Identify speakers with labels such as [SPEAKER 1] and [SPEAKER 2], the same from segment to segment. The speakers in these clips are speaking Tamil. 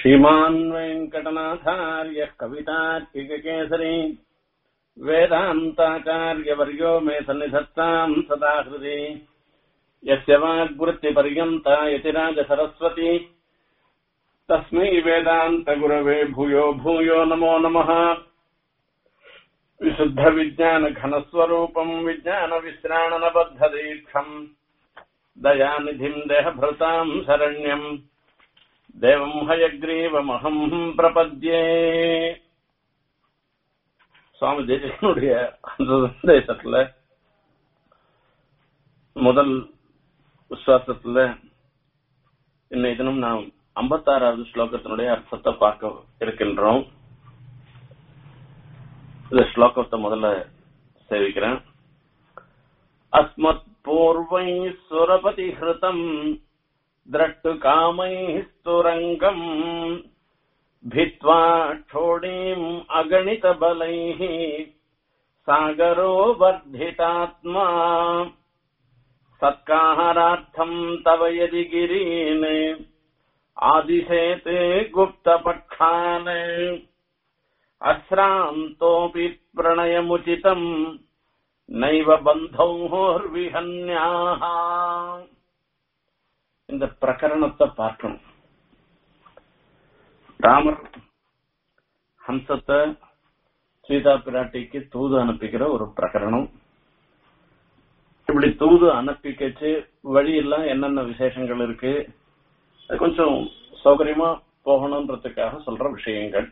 [SPEAKER 1] श्रीमान् वेङ्कटनाथार्यः कवितार्किककेसरी वेदान्ताचार्यवर्यो मे सन्निधत्ताम् सदा हृदि यस्य वाग्वृत्तिपर्यन्ता यतिराजसरस्वती तस्मै वेदान्तगुरवे भूयो भूयो नमो नमः विशुद्धविज्ञानघनस्वरूपम् विज्ञानविश्राणनबद्धदीक्षम् दयानिधिम् देहभृताम् शरण्यम् தேவம் ஹயக்ரீவமகம் பிரபத்யே சுவாமி தேசிகனுடைய அந்த சந்தேசத்துல முதல் விசுவாசத்துல இன்னைய தினம் நாம் ஐம்பத்தாறாவது ஸ்லோகத்தினுடைய அர்த்தத்தை பார்க்க இருக்கின்றோம் இந்த ஸ்லோகத்தை முதல்ல சேவிக்கிறேன் அஸ்மத் பூர்வை சுரபதி ஹிருதம் द्रष्टुकामैः स्तुरङ्गम् भित्त्वा क्षोणीम् अगणितबलैः सागरो वर्धितात्मा सत्काहारार्थम् तव यदि गिरीन् आदिशेते गुप्तपक्षान् अश्रान्तोऽपि प्रणयमुचितम् नैव बन्धोर्विहन्याः இந்த பிரகரணத்தை பார்க்கணும் ராமர் ஹம்சத்தை சீதா பிராட்டிக்கு தூது அனுப்பிக்கிற ஒரு பிரகரணம் இப்படி தூது அனுப்பிக்கச்சு வழியெல்லாம் என்னென்ன விசேஷங்கள் இருக்கு அது கொஞ்சம் சௌகரியமா போகணுன்றதுக்காக சொல்ற விஷயங்கள்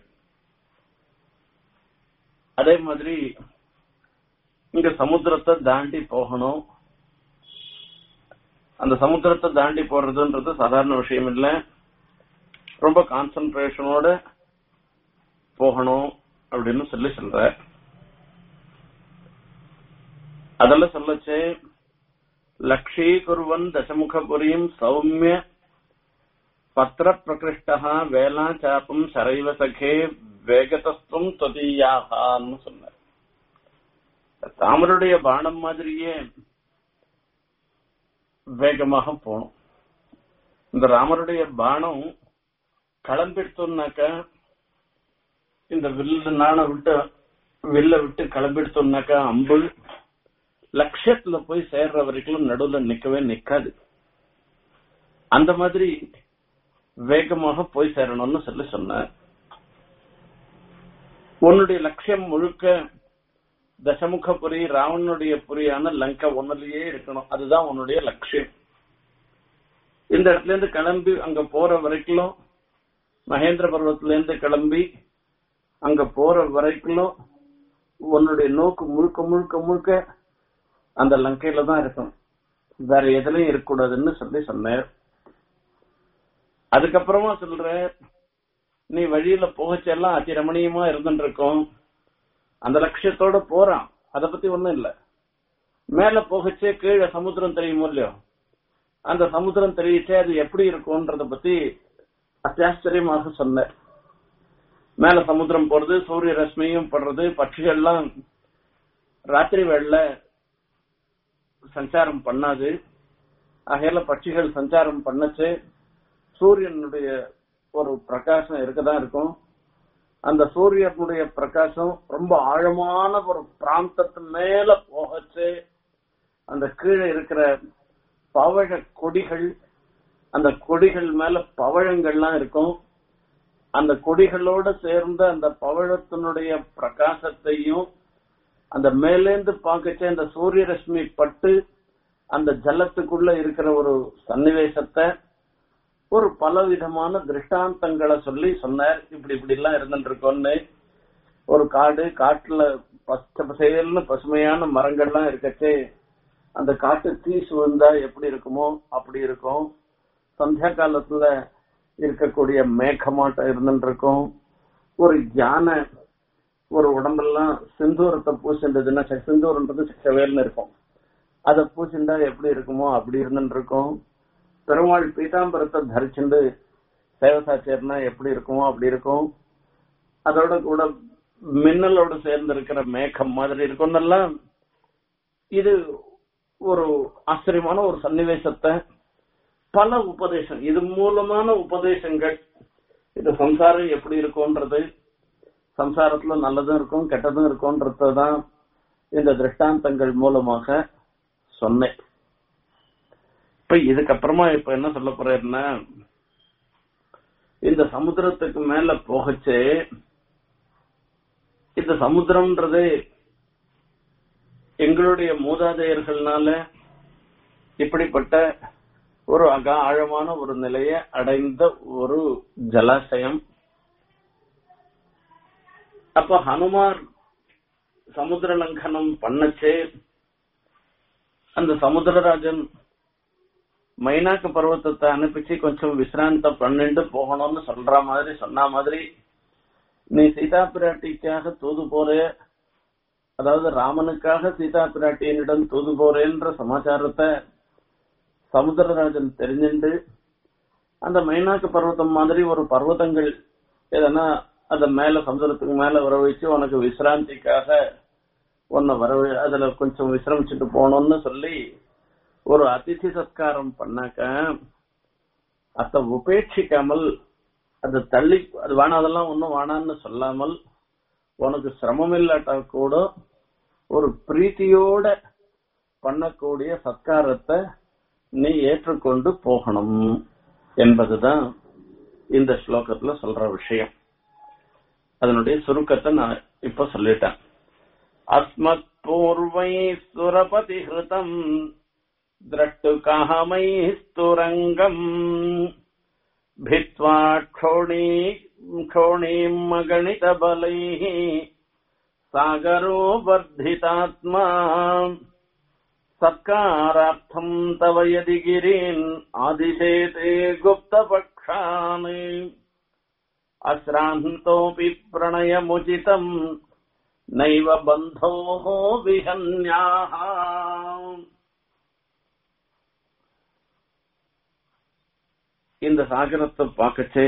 [SPEAKER 1] அதே மாதிரி இங்க சமுத்திரத்தை தாண்டி போகணும் அந்த சமுத்திரத்தை தாண்டி போறதுன்றது சாதாரண விஷயம் இல்ல ரொம்ப கான்சென்ட்ரேஷனோட போகணும் அப்படின்னு சொல்லி சொல்ற அதெல்லாம் சொல்லச்சு லக்ஷீகுர்வன் தசமுகபுரியும் சௌமிய பத்திர பிரகிருஷ்டா வேளா சாப்பம் சரைவ சகே வேகதஸ்துவம் தொதியாகான்னு சொன்னார் தாமருடைய பானம் மாதிரியே வேகமாக போகணும் இந்த ராமருடைய பானம் கிளம்பிடுத்தோம்னாக்க இந்த வில்லு நாண விட்டு வில்ல விட்டு கிளம்பிடுத்தோம்னாக்கா அம்பு லட்சியத்துல போய் சேர்ற வரைக்கும் நடுவுல நிக்கவே நிக்காது அந்த மாதிரி வேகமாக போய் சேரணும்னு சொல்லி சொன்ன உன்னுடைய லட்சியம் முழுக்க தசமுக புரி ராவனுடைய புரியான லங்கா ஒன்னுலயே இருக்கணும் அதுதான் உன்னுடைய லட்சியம் இந்த இடத்துல இருந்து கிளம்பி அங்க போற வரைக்கும் மகேந்திர பர்வத்துல இருந்து கிளம்பி அங்க போற வரைக்கும் உன்னுடைய நோக்கு முழுக்க முழுக்க முழுக்க அந்த லங்கையில தான் இருக்கும் வேற எதுலயும் இருக்கக்கூடாதுன்னு சொல்லி சொன்னார் அதுக்கப்புறமா சொல்ற நீ வழியில போகச்செல்லாம் அதிரமணியமா இருந்துட்டு இருக்கோம் அந்த லட்சியத்தோட போறான் அத பத்தி ஒண்ணும் இல்ல மேல போகச்சே கீழே சமுத்திரம் தெரியும் இல்லையோ அந்த சமுத்திரம் தெரியிச்சே அது எப்படி இருக்கும்ன்றத பத்தி அத்தியாச்சரியமாக சொன்ன மேல சமுத்திரம் போறது சூரிய ரஷ்மியும் படுறது பட்சிகள்லாம் ராத்திரி வேளையில சஞ்சாரம் பண்ணாது ஆகையால பட்சிகள் சஞ்சாரம் பண்ணச்சு சூரியனுடைய ஒரு பிரகாசம் இருக்கதான் இருக்கும் அந்த சூரியனுடைய பிரகாசம் ரொம்ப ஆழமான ஒரு பிராந்தத்து மேல போகச்சு அந்த கீழே இருக்கிற பவழ கொடிகள் அந்த கொடிகள் மேல பவழங்கள்லாம் இருக்கும் அந்த கொடிகளோட சேர்ந்த அந்த பவழத்தினுடைய பிரகாசத்தையும் அந்த மேலேந்து பார்க்கச்சே அந்த சூரிய ரஷ்மி பட்டு அந்த ஜலத்துக்குள்ள இருக்கிற ஒரு சன்னிவேசத்தை ஒரு பலவிதமான திருஷ்டாந்தங்களை சொல்லி சொன்னார் இப்படி இப்படி எல்லாம் இருந்துட்டு இருக்கோம்னு ஒரு காடு காட்டுல பச்சை பசையல்னு பசுமையான மரங்கள்லாம் இருக்கச்சே அந்த காட்டு தீ சுவந்தா எப்படி இருக்குமோ அப்படி இருக்கும் சந்தியா காலத்துல இருக்கக்கூடிய மேகமாட்டம் இருந்துட்டு இருக்கும் ஒரு யானை ஒரு உடம்பெல்லாம் சிந்தூரத்தை பூசின்றதுன்னா சிந்தூரன்றது செவேல்னு இருக்கும் அதை பூசிண்டா எப்படி இருக்குமோ அப்படி இருந்துட்டு இருக்கும் பெருமாள் பீதாம்பரத்தை தரிச்சுண்டு சேவசாச்சேர்னா எப்படி இருக்குமோ அப்படி இருக்கும் அதோட கூட மின்னலோடு சேர்ந்து இருக்கிற மேகம் மாதிரி இருக்கும்னெல்லாம் இது ஒரு ஆச்சரியமான ஒரு சன்னிவேசத்தை பல உபதேசம் இது மூலமான உபதேசங்கள் இது சம்சாரம் எப்படி இருக்கும்ன்றது சம்சாரத்துல நல்லதும் இருக்கும் கெட்டதும் இருக்கும்ன்றதுதான் இந்த திருஷ்டாந்தங்கள் மூலமாக சொன்னேன் இப்ப இதுக்கப்புறமா இப்ப என்ன சொல்ல போறேன்னா இந்த சமுத்திரத்துக்கு மேல போகச்சே இந்த சமுத்திரம்ன்றது எங்களுடைய மூதாதையர்கள்னால இப்படிப்பட்ட ஒரு அக ஆழமான ஒரு நிலையை அடைந்த ஒரு ஜலாசயம் அப்ப ஹனுமார் சமுத்திர லங்கனம் பண்ணச்சே அந்த சமுத்திரராஜன் மைனாக்க பர்வத்தத்தை அனுப்பிச்சு கொஞ்சம் விசிராந்த பண்ணிட்டு போகணும்னு சொல்ற மாதிரி சொன்ன மாதிரி நீ சீதா பிராட்டிக்காக தூது போறே அதாவது ராமனுக்காக சீதா பிராட்டியனிடம் தூது போறேன்ற சமாச்சாரத்தை சமுத்திரராஜன் தெரிஞ்சுண்டு அந்த மைனாக்கு பர்வதம் மாதிரி ஒரு பர்வதங்கள் எதனா அந்த மேல சமுதிரத்துக்கு மேல வர வச்சு உனக்கு விசிராந்திக்காக உன்னை வர அதுல கொஞ்சம் விசிரமிச்சுட்டு போகணும்னு சொல்லி ஒரு அதிதி சத்காரம் பண்ணாக்க அத உபேட்சிக்காமல் அதை தள்ளி அது வேணாம் அதெல்லாம் ஒன்றும் வேணான்னு சொல்லாமல் உனக்கு சிரமம் இல்லாட்டா கூட ஒரு பிரீத்தியோட பண்ணக்கூடிய சத்காரத்தை நீ ஏற்றுக்கொண்டு போகணும் என்பதுதான் இந்த ஸ்லோகத்துல சொல்ற விஷயம் அதனுடைய சுருக்கத்தை நான் இப்ப சொல்லிட்டேன் அஸ்மத் பூர்வை சுரபதி ஹிருதம் திரட்டு காமை ஸ்துரங்கம் भित्त्वा क्षोणी क्षोणीम् अगणितबलैः सागरो वर्धितात्मा सत्कारार्थम् तव यदि गिरीन् आदिशेते गुप्तपक्षान् अश्रान्तोऽपि प्रणयमुचितम् नैव बन्धोः विहन्याः இந்த சாகரத்தை பார்க்கச்சே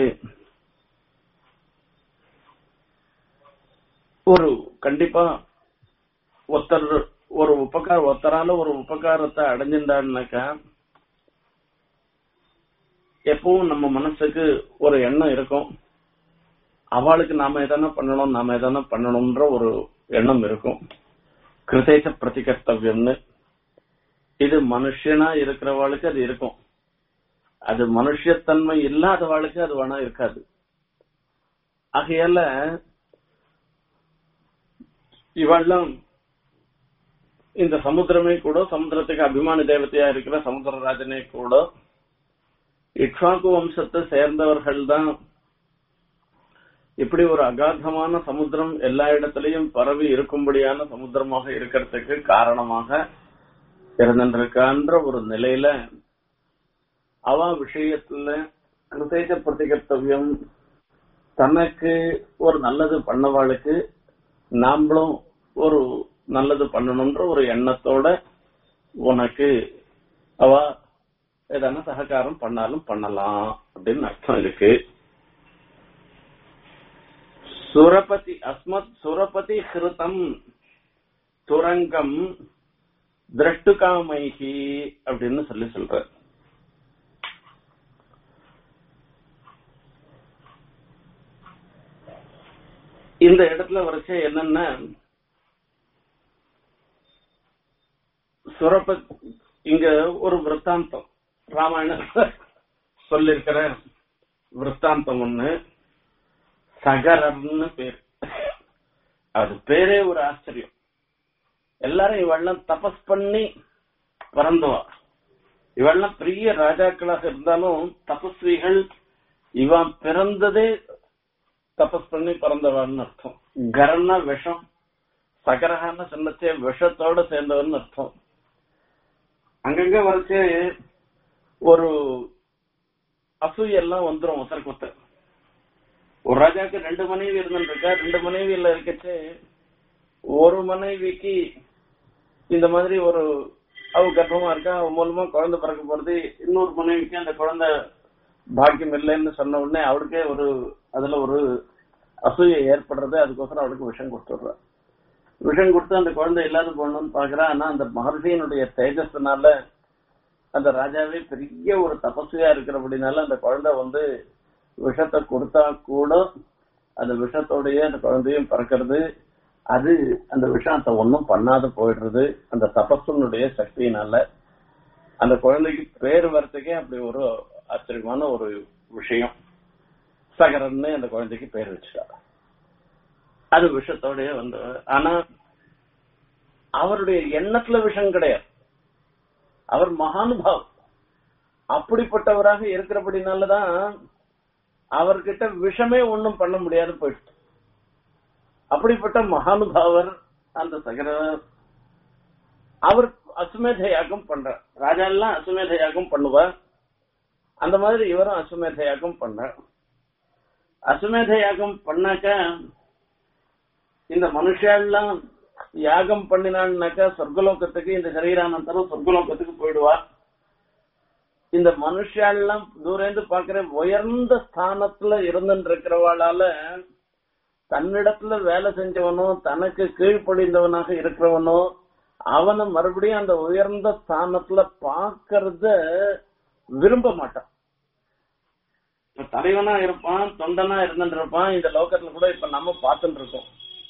[SPEAKER 1] ஒரு கண்டிப்பா ஒருத்தர் ஒரு உபகார ஒருத்தரால ஒரு உபகாரத்தை அடைஞ்சிருந்தாருனாக்கா எப்பவும் நம்ம மனசுக்கு ஒரு எண்ணம் இருக்கும் அவளுக்கு நாம எதனா பண்ணணும் நாம எதனா பண்ணணும்ன்ற ஒரு எண்ணம் இருக்கும் கிருதேச பிரதிகர்த்தவியம்னு இது மனுஷனா இருக்கிறவாளுக்கு அது இருக்கும் அது மனுஷத்தன்மை இல்லாதவாளுக்கு அது வேணா இருக்காது ஆகையால இவெல்லாம் இந்த சமுத்திரமே கூட சமுத்திரத்துக்கு அபிமான தேவதையா இருக்கிற சமுத்திரராஜனே கூட இக்ஷாக்கு வம்சத்தை சேர்ந்தவர்கள் தான் இப்படி ஒரு அகாதமான சமுத்திரம் எல்லா இடத்திலையும் பரவி இருக்கும்படியான சமுத்திரமாக இருக்கிறதுக்கு காரணமாக இருந்திருக்கான்ற ஒரு நிலையில அவ விஷயத்துல கிருதேஜ பிரதிகர்த்தவியம் தனக்கு ஒரு நல்லது பண்ணவாளுக்கு நாமளும் ஒரு நல்லது பண்ணணும்ன்ற ஒரு எண்ணத்தோட உனக்கு அவ ஏதான சககாரம் பண்ணாலும் பண்ணலாம் அப்படின்னு அர்த்தம் இருக்கு சுரபதி அஸ்மத் சுரபதி ஹிருதம் துரங்கம் திரட்டுகாமைகி அப்படின்னு சொல்லி சொல்ற இந்த இடத்துல வரைச்ச என்னன்னா சுரப்ப இங்க ஒரு விற்த்தாந்தம் ராமாயணம் சொல்லிருக்கிற விற்த்தாந்தம் ஒண்ணு சகரம்னு பேர் அது பேரே ஒரு ஆச்சரியம் எல்லாரும் இவெல்லாம் தபஸ் பண்ணி பிறந்தவா இவெல்லாம் பெரிய ராஜாக்களாக இருந்தாலும் தபஸ்விகள் இவன் பிறந்ததே தபஸ் பண்ணி பிறந்தவன் அர்த்தம் கரன்னா விஷம் சகரகான்னு சொன்னச்சே விஷத்தோட சேர்ந்தவன் அர்த்தம் அங்கங்க வரைச்சு ஒரு அசூயெல்லாம் வந்துரும் ஒருத்தருக்கு ஒருத்தர் ஒரு ராஜாக்கு ரெண்டு மனைவி இருந்துருக்கா ரெண்டு மனைவியில இருக்கச்சு ஒரு மனைவிக்கு இந்த மாதிரி ஒரு அவ கர்ப்பமா இருக்கா அவ மூலமா குழந்தை பிறக்க போறது இன்னொரு மனைவிக்கு அந்த குழந்தை பாக்கியம் இல்லைன்னு சொன்ன உடனே அவளுக்கே ஒரு அதுல ஒரு அசூயை ஏற்படுறது அதுக்கோசரம் அவளுக்கு விஷம் கொடுத்துடுறா விஷம் கொடுத்து அந்த குழந்தை இல்லாத போகணும்னு பாக்குறா ஆனா அந்த மகர்ஷியினுடைய தேஜஸ்னால அந்த ராஜாவே பெரிய ஒரு தபஸ்வியா இருக்கிறபடினால அந்த குழந்தை வந்து விஷத்தை கொடுத்தா கூட அந்த விஷத்தோடயே அந்த குழந்தையும் பிறக்கிறது அது அந்த விஷயத்தை ஒன்றும் பண்ணாத போயிடுறது அந்த தபஸுனுடைய சக்தியினால அந்த குழந்தைக்கு பேர் வரத்துக்கே அப்படி ஒரு ஆச்சரியமான ஒரு விஷயம் சகரன்னு அந்த குழந்தைக்கு பேர் வச்சுட்டா அது விஷத்தோடய வந்து ஆனா அவருடைய எண்ணத்துல விஷம் கிடையாது அவர் மகானுபாவ் அப்படிப்பட்டவராக இருக்கிறபடினாலதான் அவர்கிட்ட விஷமே ஒண்ணும் பண்ண முடியாது போயிடுச்சு அப்படிப்பட்ட மகானுபாவர் அந்த சகரர் அவர் அசுமேத யாகம் பண்றார் ராஜா எல்லாம் அசுமேத யாகம் பண்ணுவார் அந்த மாதிரி இவரும் அசுமேத யாகம் பண்றார் அசுமேத யாகம் பண்ணாக்க இந்த மனுஷெல்லாம் யாகம் பண்ணினான்னாக்கா சொர்க்கலோகத்துக்கு இந்த சரீரானந்தரம் சொர்க்கலோகத்துக்கு போயிடுவா இந்த மனுஷெல்லாம் தூரந்து பாக்குற உயர்ந்த ஸ்தானத்துல இருந்துட்டு இருக்கிறவாளால தன்னிடத்துல வேலை செஞ்சவனோ தனக்கு கீழ்ப்படிந்தவனாக இருக்கிறவனோ அவனை மறுபடியும் அந்த உயர்ந்த ஸ்தானத்துல பாக்குறத விரும்ப மாட்டான் இப்ப தலைவனா இருப்பான் தொண்டனா இருந்துட்டு இருப்பான் இந்த லோகத்துல கூட இப்ப நம்ம பார்த்துட்டு இருக்கோம்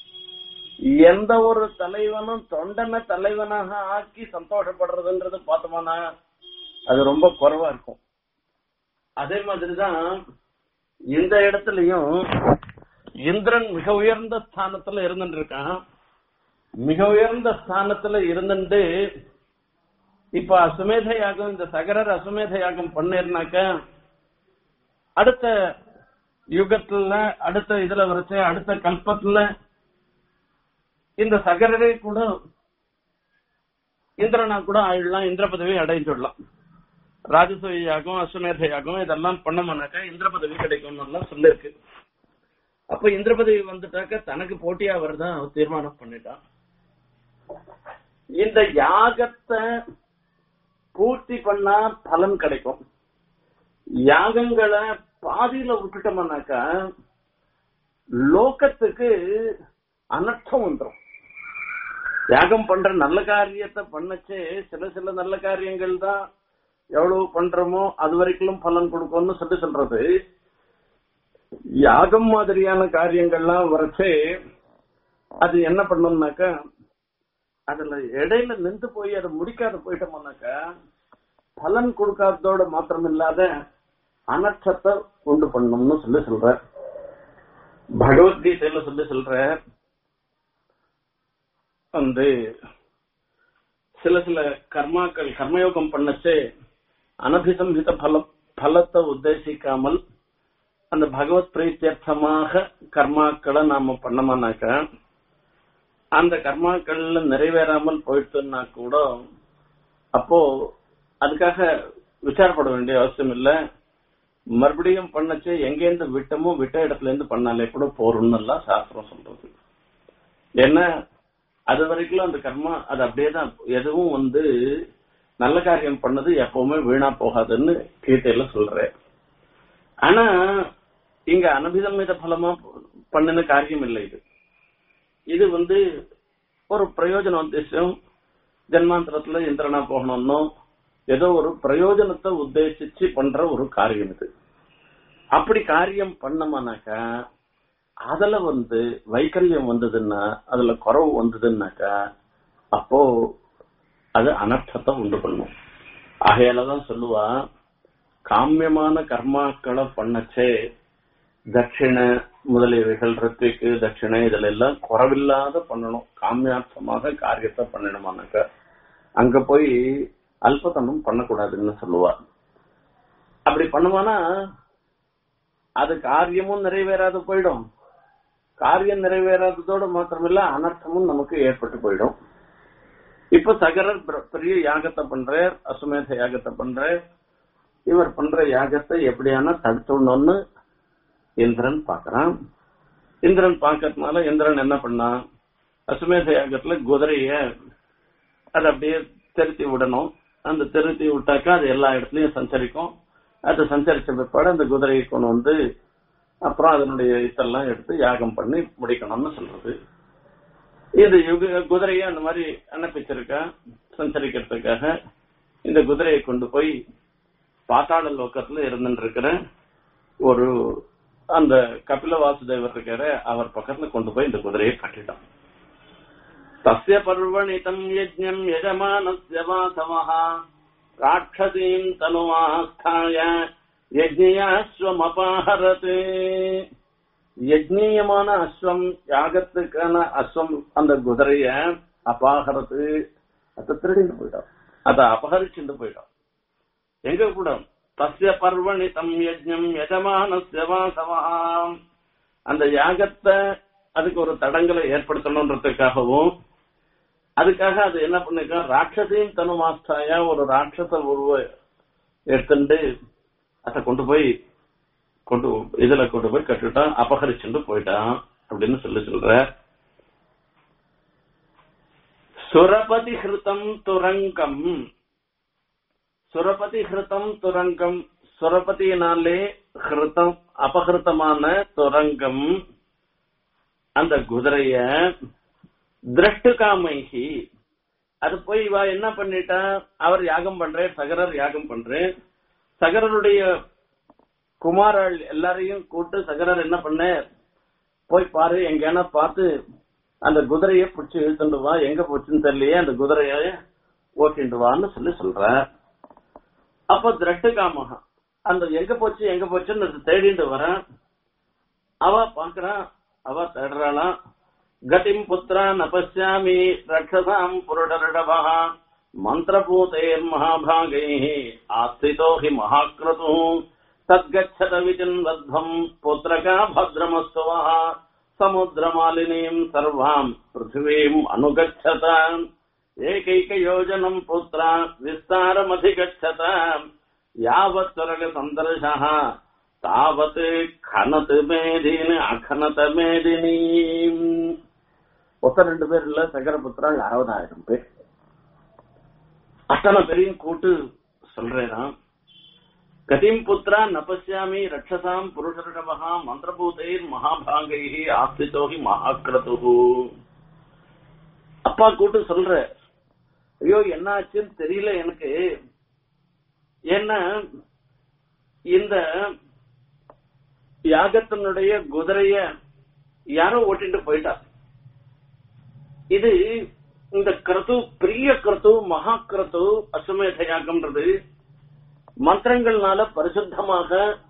[SPEAKER 1] எந்த ஒரு தலைவனும் தொண்டனை தலைவனாக ஆக்கி சந்தோஷப்படுறதுன்றது பார்த்தோம்னா அது ரொம்ப குறைவா இருக்கும் அதே மாதிரிதான் இந்த இடத்துலயும் இந்திரன் மிக உயர்ந்த ஸ்தானத்துல இருந்துட்டு இருக்கான் மிக உயர்ந்த ஸ்தானத்துல இருந்துட்டு இப்ப அசுமேத யாகம் இந்த சகரர் அசுமேத யாகம் பண்ணிருனாக்க அடுத்த யுகத்துல அடுத்த இதுல வரைச்சு அடுத்த கல்பத்துல இந்த சகரரே கூட இந்திரனா கூட ஆயிடலாம் இந்திர பதவி அடைஞ்சிடலாம் ராஜசூய யாகம் அஸ்வமேத யாகம் இதெல்லாம் பண்ணோம்னாக்கா இந்திர பதவி கிடைக்கும்னு எல்லாம் சொல்லிருக்கு அப்ப இந்திர பதவி வந்துட்டாக்க தனக்கு போட்டியா வருதா அவர் தீர்மானம் பண்ணிட்டான் இந்த யாகத்தை பூர்த்தி பண்ணா பலன் கிடைக்கும் யாகங்களை பாதியில விட்டுட்டோம்னாக்கா லோகத்துக்கு அனர்த்தம் வந்துடும் யாகம் பண்ற நல்ல காரியத்தை பண்ணச்சே சில சில நல்ல காரியங்கள் தான் எவ்வளவு பண்றோமோ அது வரைக்கும் பலன் கொடுக்கும்னு சொல்லி சொல்றது யாகம் மாதிரியான காரியங்கள்லாம் வரச்சே அது என்ன பண்ணோம்னாக்கா அதுல இடையில நின்று போய் அதை முடிக்காத போயிட்டோம்னாக்கா பலன் கொடுக்காததோட மாத்திரம் இல்லாத அனர்த்தத்தை உண்டு பண்ணணும்னு சொல்லி சொல்ற பகவத்கீதையில சொல்லி சொல்ற வந்து சில சில கர்மாக்கள் கர்மயோகம் பண்ணச்சே அனபிசம்ஹித பல பலத்தை உத்தேசிக்காமல் அந்த பகவத் பிரீத்தியர்த்தமாக கர்மாக்களை நாம பண்ணோம்னாக்க அந்த கர்மாக்கள்ல நிறைவேறாமல் போயிட்டுன்னா கூட அப்போ அதுக்காக விசாரப்பட வேண்டிய அவசியம் இல்ல மறுபடியும் பண்ணச்சு எங்கேருந்து விட்டமோ விட்ட இடத்துல இருந்து பண்ணாலே கூட போறோம்னு எல்லாம் சாஸ்திரம் சொல்றது ஏன்னா அது வரைக்கும் அந்த கர்மா அது அப்படியே தான் எதுவும் வந்து நல்ல காரியம் பண்ணது எப்பவுமே வீணா போகாதுன்னு கீதையில சொல்றேன் ஆனா இங்க அனபிதமித பலமா பண்ணின காரியம் இல்லை இது இது வந்து ஒரு பிரயோஜன உத்தேசம் ஜென்மாந்திரத்துல இந்திரனா போகணும்னோ ஏதோ ஒரு பிரயோஜனத்தை உத்தேசிச்சு பண்ற ஒரு காரியம் இது அப்படி காரியம் பண்ணமானாக்கா அதுல வந்து வைக்கல்யம் வந்ததுன்னா அதுல குறவு வந்ததுன்னாக்கா அப்போ அது அனர்த்தத்தை உண்டு பண்ணும் ஆகையாலதான் சொல்லுவா காமியமான கர்மாக்களை பண்ணச்சே தட்சிண முதலியவைகள் ரித்திக்கு தட்சிணை இதுல எல்லாம் குறவில்லாத பண்ணணும் காமியார்த்தமாக காரியத்தை பண்ணணுமானாக்கா அங்க போய் அல்பத்தனம் பண்ணக்கூடாதுன்னு சொல்லுவா அப்படி பண்ணுவானா அது காரியமும் நிறைவேறாது போயிடும் காரியம் நிறைவேறாததோடு மாத்திரமில்ல அனர்த்தமும் நமக்கு ஏற்பட்டு போயிடும் இப்ப சகரர் பெரிய யாகத்தை பண்றார் அசுமேத யாகத்தை பண்றார் இவர் பண்ற யாகத்தை எப்படியான தடுத்துடணும்னு இந்திரன் பாக்குறான் இந்திரன் பாக்கிறதுனால இந்திரன் என்ன பண்ணான் அசுமேத யாகத்துல குதிரைய அதை அப்படியே திருத்தி விடணும் அந்த திருத்தி விட்டாக்கா அது எல்லா இடத்துலயும் சஞ்சரிக்கும் அது சஞ்சரிச்ச பிற்பாடு அந்த குதிரையை கொண்டு வந்து அப்புறம் அதனுடைய இதெல்லாம் எடுத்து யாகம் பண்ணி முடிக்கணும்னு சொல்றது இது யுக குதிரையை அந்த மாதிரி அனுப்பிச்சிருக்கா சஞ்சரிக்கிறதுக்காக இந்த குதிரையை கொண்டு போய் பாத்தாள லோக்கத்துல இருந்துட்டு இருக்கிற ஒரு அந்த கபில வாசுதேவர் இருக்காரு அவர் பக்கத்துல கொண்டு போய் இந்த குதிரையை கட்டிட்டான் தஸ்ய பர்வணிதம் யஜ்ஞம் யஜமானஸ்ய வாசவः ராட்சசீம் தனுமாஸ்தாய யஜ்ஞியாஸ்வமபாஹரத் யஜ்ஞீயமான அஸ்வம் யாகத்துக்கான அஸ்வம் அந்த குதிரைய அபாகரத்து அதை திருடிட்டு போயிடும் அதை அபகரிச்சுட்டு போயிடும் எங்க கூட தஸ்ய பர்வணி தம் யஜ்ஞம் யஜமானஸ்ய வாசவஹாம் அந்த யாகத்தை அதுக்கு ஒரு தடங்களை ஏற்படுத்தணுன்றதுக்காகவும் அதுக்காக அது என்ன பண்ணிருக்கா ராட்சசையும் தனுமாஸ்தாயா ஒரு ராட்சச உருவ எடுத்துட்டு அதை கொண்டு போய் கொண்டு இதுல கொண்டு போய் கட்டிட்டான் அபகரிச்சுட்டு போயிட்டான் அப்படின்னு சொல்லி சொல்ற சுரபதி ஹிருதம் துரங்கம் சுரபதி ஹிருதம் துரங்கம் சுரபதியினாலே ஹிருதம் அபகிருத்தமான துரங்கம் அந்த குதிரைய திரஷ்டுகாமைகி அது போய் இவ என்ன பண்ணிட்டா அவர் யாகம் பண்றேன் சகரர் யாகம் பண்றேன் சகரருடைய குமாரள் எல்லாரையும் கூட்டு சகரர் என்ன பண்ண போய் பாரு எங்கேனா பார்த்து அந்த குதிரைய பிடிச்சி இழுத்துட்டு வா எங்க போச்சுன்னு தெரியலையே அந்த குதிரைய ஓட்டிட்டு வான்னு சொல்லி சொல்ற அப்ப திரட்டுகாமகா அந்த எங்க போச்சு எங்க போச்சுன்னு அது தேடிட்டு வர அவ பாக்குறான் அவ தேடுறாளாம் கதிம் புத்திரா நபஸ்யாமி ரக்ஷசாம் புருடரிடவா மந்திரபூதைர் மகாபாகை ஆஸ்திதோ ஹி மகாக்கிரது தத்கச்சத விஜன்வத்வம் புத்திரகா பத்ரமஸ்துவா சமுத்திரமாலினீம் சர்வாம் பிருத்திவீம் அனுகச்சத ஏகைகயோஜனம் புத்திரா விஸ்தாரமதிகச்சத யாவத் துரக சந்தர்ஷः தாவத் கனத் மேதினி அகனத மேதினி ஒத்த ரெண்டு பேர் இல்ல சகரபுத்திரால் அறுபதாயிரம் பேர் அத்தனை பேரையும் கூட்டு சொல்றேன் கதிம் புத்திரா நபஸ்யாமி ரட்சசாம் புருஷரிடமஹா மந்திரபூதைர் மகாபாகை ஆஸ்திதோகி மகாக்கிரது அப்பா கூட்டு சொல்ற ஐயோ என்ன ஆச்சுன்னு தெரியல எனக்கு ஏன்னா இந்த யாகத்தினுடைய குதிரைய யாரோ ஓட்டிட்டு போயிட்டா இது இந்த கிரது பெரிய கிரது மகா கிரது அசுமேத யாகம்ன்றது மந்திரங்கள்னால பரிசுத்தமாக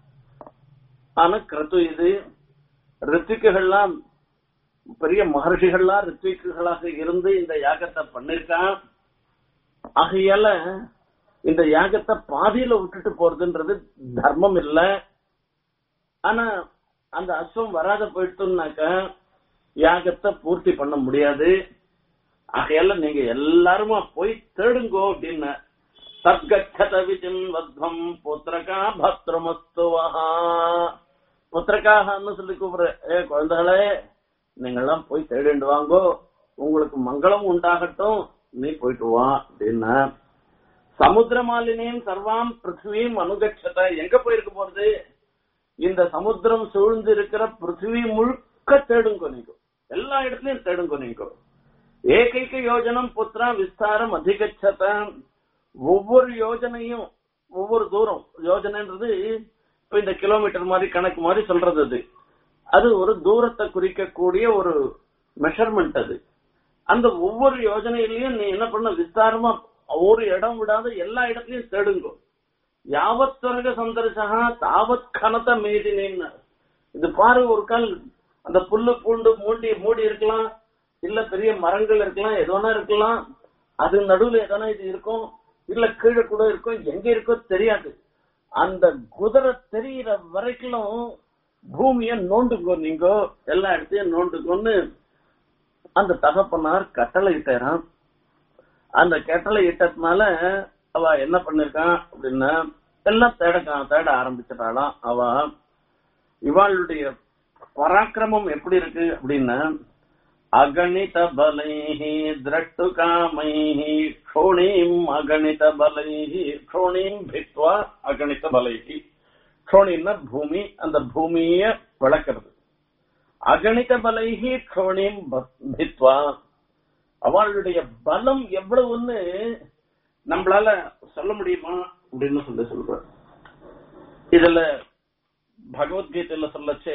[SPEAKER 1] ஆன கிரது இது ரித்விக்குகள்லாம் பெரிய மகர்ஷிகள்லாம் ரித்விக்குகளாக இருந்து இந்த யாகத்தை பண்ணிருக்கான் ஆகையால இந்த யாகத்தை பாதியில விட்டுட்டு போறதுன்றது தர்மம் இல்ல ஆனா அந்த அஸ்வம் வராத போயிட்டோம்னாக்க யாகத்தை பூர்த்தி பண்ண முடியாது ஆகையால நீங்க எல்லாருமா போய் தேடுங்கோ அப்படின்னு சத்கச்சத விஜின்வத்வம் புத்திரகா பத்ரமஸ்துவஹா புத்திரகாகன்னு சொல்லி கூப்பிடுற ஏ குழந்தைகளே நீங்கெல்லாம் போய் தேடிண்டு வாங்கோ உங்களுக்கு மங்களம் உண்டாகட்டும் நீ போயிட்டு வா அப்படின்னா சமுத்திர மாலினியும் சர்வாம் பிருத்திவியும் அனுகச்சத எங்க போயிருக்க போறது இந்த சமுத்திரம் சூழ்ந்து இருக்கிற பிருத்திவி முழுக்க தேடுங்கோ நீங்க எல்லா இடத்துலயும் தேடுங்கோ நீங்க ஏகைக்க யோஜனம் புத்திரா விஸ்தாரம் அதிகச்சத ஒவ்வொரு யோஜனையும் ஒவ்வொரு தூரம் யோஜனைன்றது இப்ப இந்த கிலோமீட்டர் மாதிரி கணக்கு மாதிரி சொல்றது அது அது ஒரு தூரத்தை குறிக்கக்கூடிய ஒரு மெஷர்மெண்ட் அது அந்த ஒவ்வொரு யோஜனையிலயும் நீ என்ன பண்ண விஸ்தாரமா ஒரு இடம் விடாத எல்லா இடத்துலயும் தேடுங்கோ யாவத் துரக சந்தர்சகா தாவத் கனத மேதினின்னு இது பாரு ஒரு கால் அந்த புல்லு பூண்டு மூடி மூடி இருக்கலாம் இல்ல பெரிய மரங்கள் இருக்கலாம் எதோனா இருக்கலாம் அது நடுவுல எதனா இது இருக்கும் இல்ல கீழே கூட இருக்கும் எங்க இருக்கோ தெரியாது அந்த குதிரை தெரியிற வரைக்கும் பூமிய நோண்டுக்கோ நீங்க எல்லா இடத்தையும் நோண்டுக்கோன்னு அந்த தகப்பனார் கட்டளை இட்டாராம் அந்த கட்டளை இட்டதுனால அவ என்ன பண்ணிருக்கான் அப்படின்னா எல்லாம் தேட தேட ஆரம்பிச்சிட்டாளாம் அவ இவாளுடைய பராக்கிரமம் எப்படி இருக்கு அப்படின்னா அகணித பலைஹி திரட்டு காமைஹி க்ஷோணீம் அகணித பலைஹி க்ஷோணீம் பித்வா அகணித பலைஹி க்ஷோணின்னா பூமி அந்த பூமிய விளக்குறது அகணித பலைஹி க்ஷோணீம் பித்வா அவளுடைய பலம் எவ்வளவுன்னு நம்மளால சொல்ல முடியுமா அப்படின்னு சொல்லி சொல்ற இதுல பகவத்கீதையில சொல்லச்சே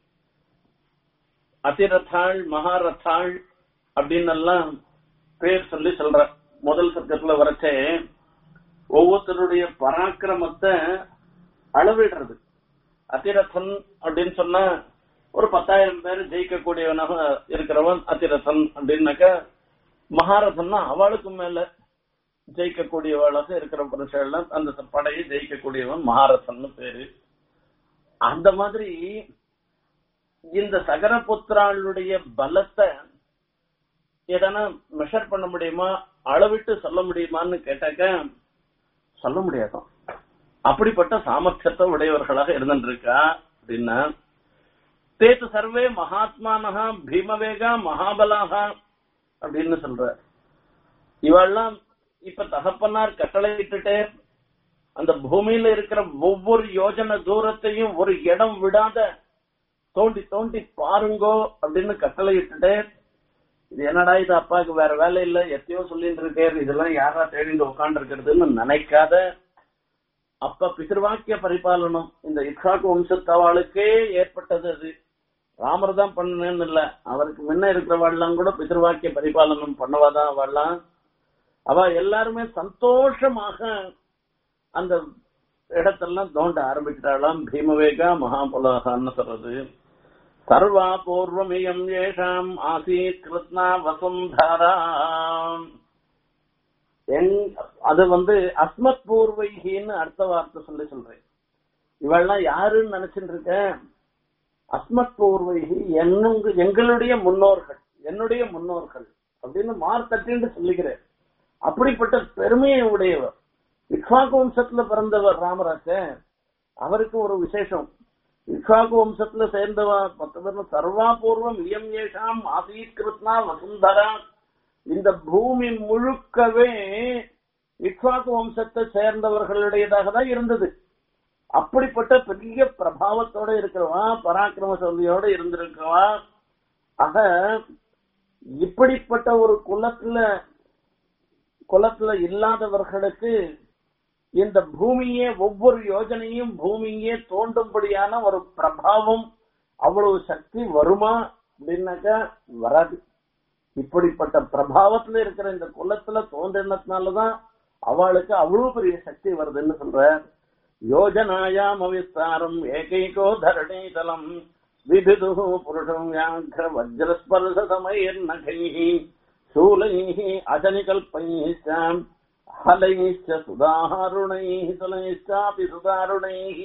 [SPEAKER 1] அதிரத்தாள் மகாரத்தாள் அப்படின்னு எல்லாம் பேர் சொல்லி சொல்ற முதல் சர்க்கத்துல வரச்சே ஒவ்வொருத்தருடைய பராக்கிரமத்தை அளவிடுறது அதிரதன் அப்படின்னு சொன்னா ஒரு பத்தாயிரம் பேர் ஜெயிக்கக்கூடியவனாக இருக்கிறவன் அதிரதன் அப்படின்னாக்க மகாரதன்னா அவளுக்கு மேல ஜெயிக்கக்கூடியவளாக இருக்கிற புருஷன் அந்த படையை ஜெயிக்கக்கூடியவன் மகாரதன் பேரு அந்த மாதிரி இந்த சகரபுத்திராளுடைய பலத்தை எதனா மெஷர் பண்ண முடியுமா அளவிட்டு சொல்ல முடியுமான்னு கேட்டாக்க சொல்ல முடியாதான் அப்படிப்பட்ட சாமர்த்தியத்தை உடையவர்களாக இருந்துருக்கா அப்படின்னா தேத்து சர்வே மகாத்மானஹா பீமவேகா மகாபலாகா அப்படின்னு சொல்ற இவெல்லாம் இப்ப தகப்பனார் கட்டளையிட்டுட்டே அந்த பூமியில இருக்கிற ஒவ்வொரு யோஜனை தூரத்தையும் ஒரு இடம் விடாத தோண்டி தோண்டி பாருங்கோ அப்படின்னு கட்டளையிட்டுட்டே இது என்னடா இது அப்பாவுக்கு வேற வேலை இல்ல எத்தையோ சொல்லிட்டு இருக்காரு இதெல்லாம் யாரா தேடிட்டு உட்காந்து இருக்கிறதுன்னு நினைக்காத அப்ப பிசிர்வாக்கிய பரிபாலனம் இந்த இக்ஷாக்கு வம்சத்தவாளுக்கே ஏற்பட்டது அது ராமர் தான் பண்ணணும்னு இல்ல அவருக்கு முன்ன இருக்கிறவாள்லாம் கூட பிசிர்வாக்கிய பரிபாலனம் பண்ணவாதான் அவள்லாம் அவ எல்லாருமே சந்தோஷமாக அந்த இடத்தெல்லாம் தோண்ட ஆரம்பிக்கிறாளாம் பீமவேகா மகாபலகான்னு சொல்றது சர்வா பூர்வமியம் ஏஷாம் ஆசீத் கிருத்னா வசுந்தரா அது வந்து அஸ்மத் பூர்வைகின்னு அடுத்த வார்த்தை சொல்லி சொல்றேன் இவெல்லாம் யாருன்னு நினைச்சிட்டு இருக்க அஸ்மத் பூர்வைகி என்னங்க எங்களுடைய முன்னோர்கள் என்னுடைய முன்னோர்கள் அப்படின்னு மார்த்தட்டின்னு சொல்லிக்கிறேன் அப்படிப்பட்ட பெருமையை உடையவர் இக்ஷாக்கு வம்சத்துல பிறந்தவர் ராமராஜ அவருக்கு ஒரு விசேஷம் இக்ஷாக்கு வம்சத்துல சேர்ந்தவா பத்து பேர் சர்வா பூர்வம் இயம் ஏஷாம் ஆசீத் கிருத்னா வசுந்தரா இந்த பூமி முழுக்கவே இக்ஷாக்கு வம்சத்தை சேர்ந்தவர்களுடையதாக தான் இருந்தது அப்படிப்பட்ட பெரிய பிரபாவத்தோட இருக்கிறவா பராக்கிரம சொல்லியோட இருந்திருக்கவா ஆக இப்படிப்பட்ட ஒரு குலத்துல குலத்துல இல்லாதவர்களுக்கு இந்த பூமியே ஒவ்வொரு யோஜனையும் பூமியே தோண்டும்படியான ஒரு பிரபாவம் அவ்வளவு சக்தி வருமா அப்படின்னாக்கா வராது இப்படிப்பட்ட பிரபாவத்துல இருக்கிற இந்த குலத்துல தோன்றினதுனாலதான் அவளுக்கு அவ்வளவு பெரிய சக்தி வருதுன்னு சொல்ற யோஜனாயாம் அவிஸ்தாரம் ஏகைகோ தரணீதலம் விபிது புருஷம் வியாघ्र வஜ்ரஸ்பர்ஷ சமயர் நகைஹி शूलैः अजनिकल्पैश्च हलैश्च सुदारुणैः तुलैश्चापि सुदारुणैः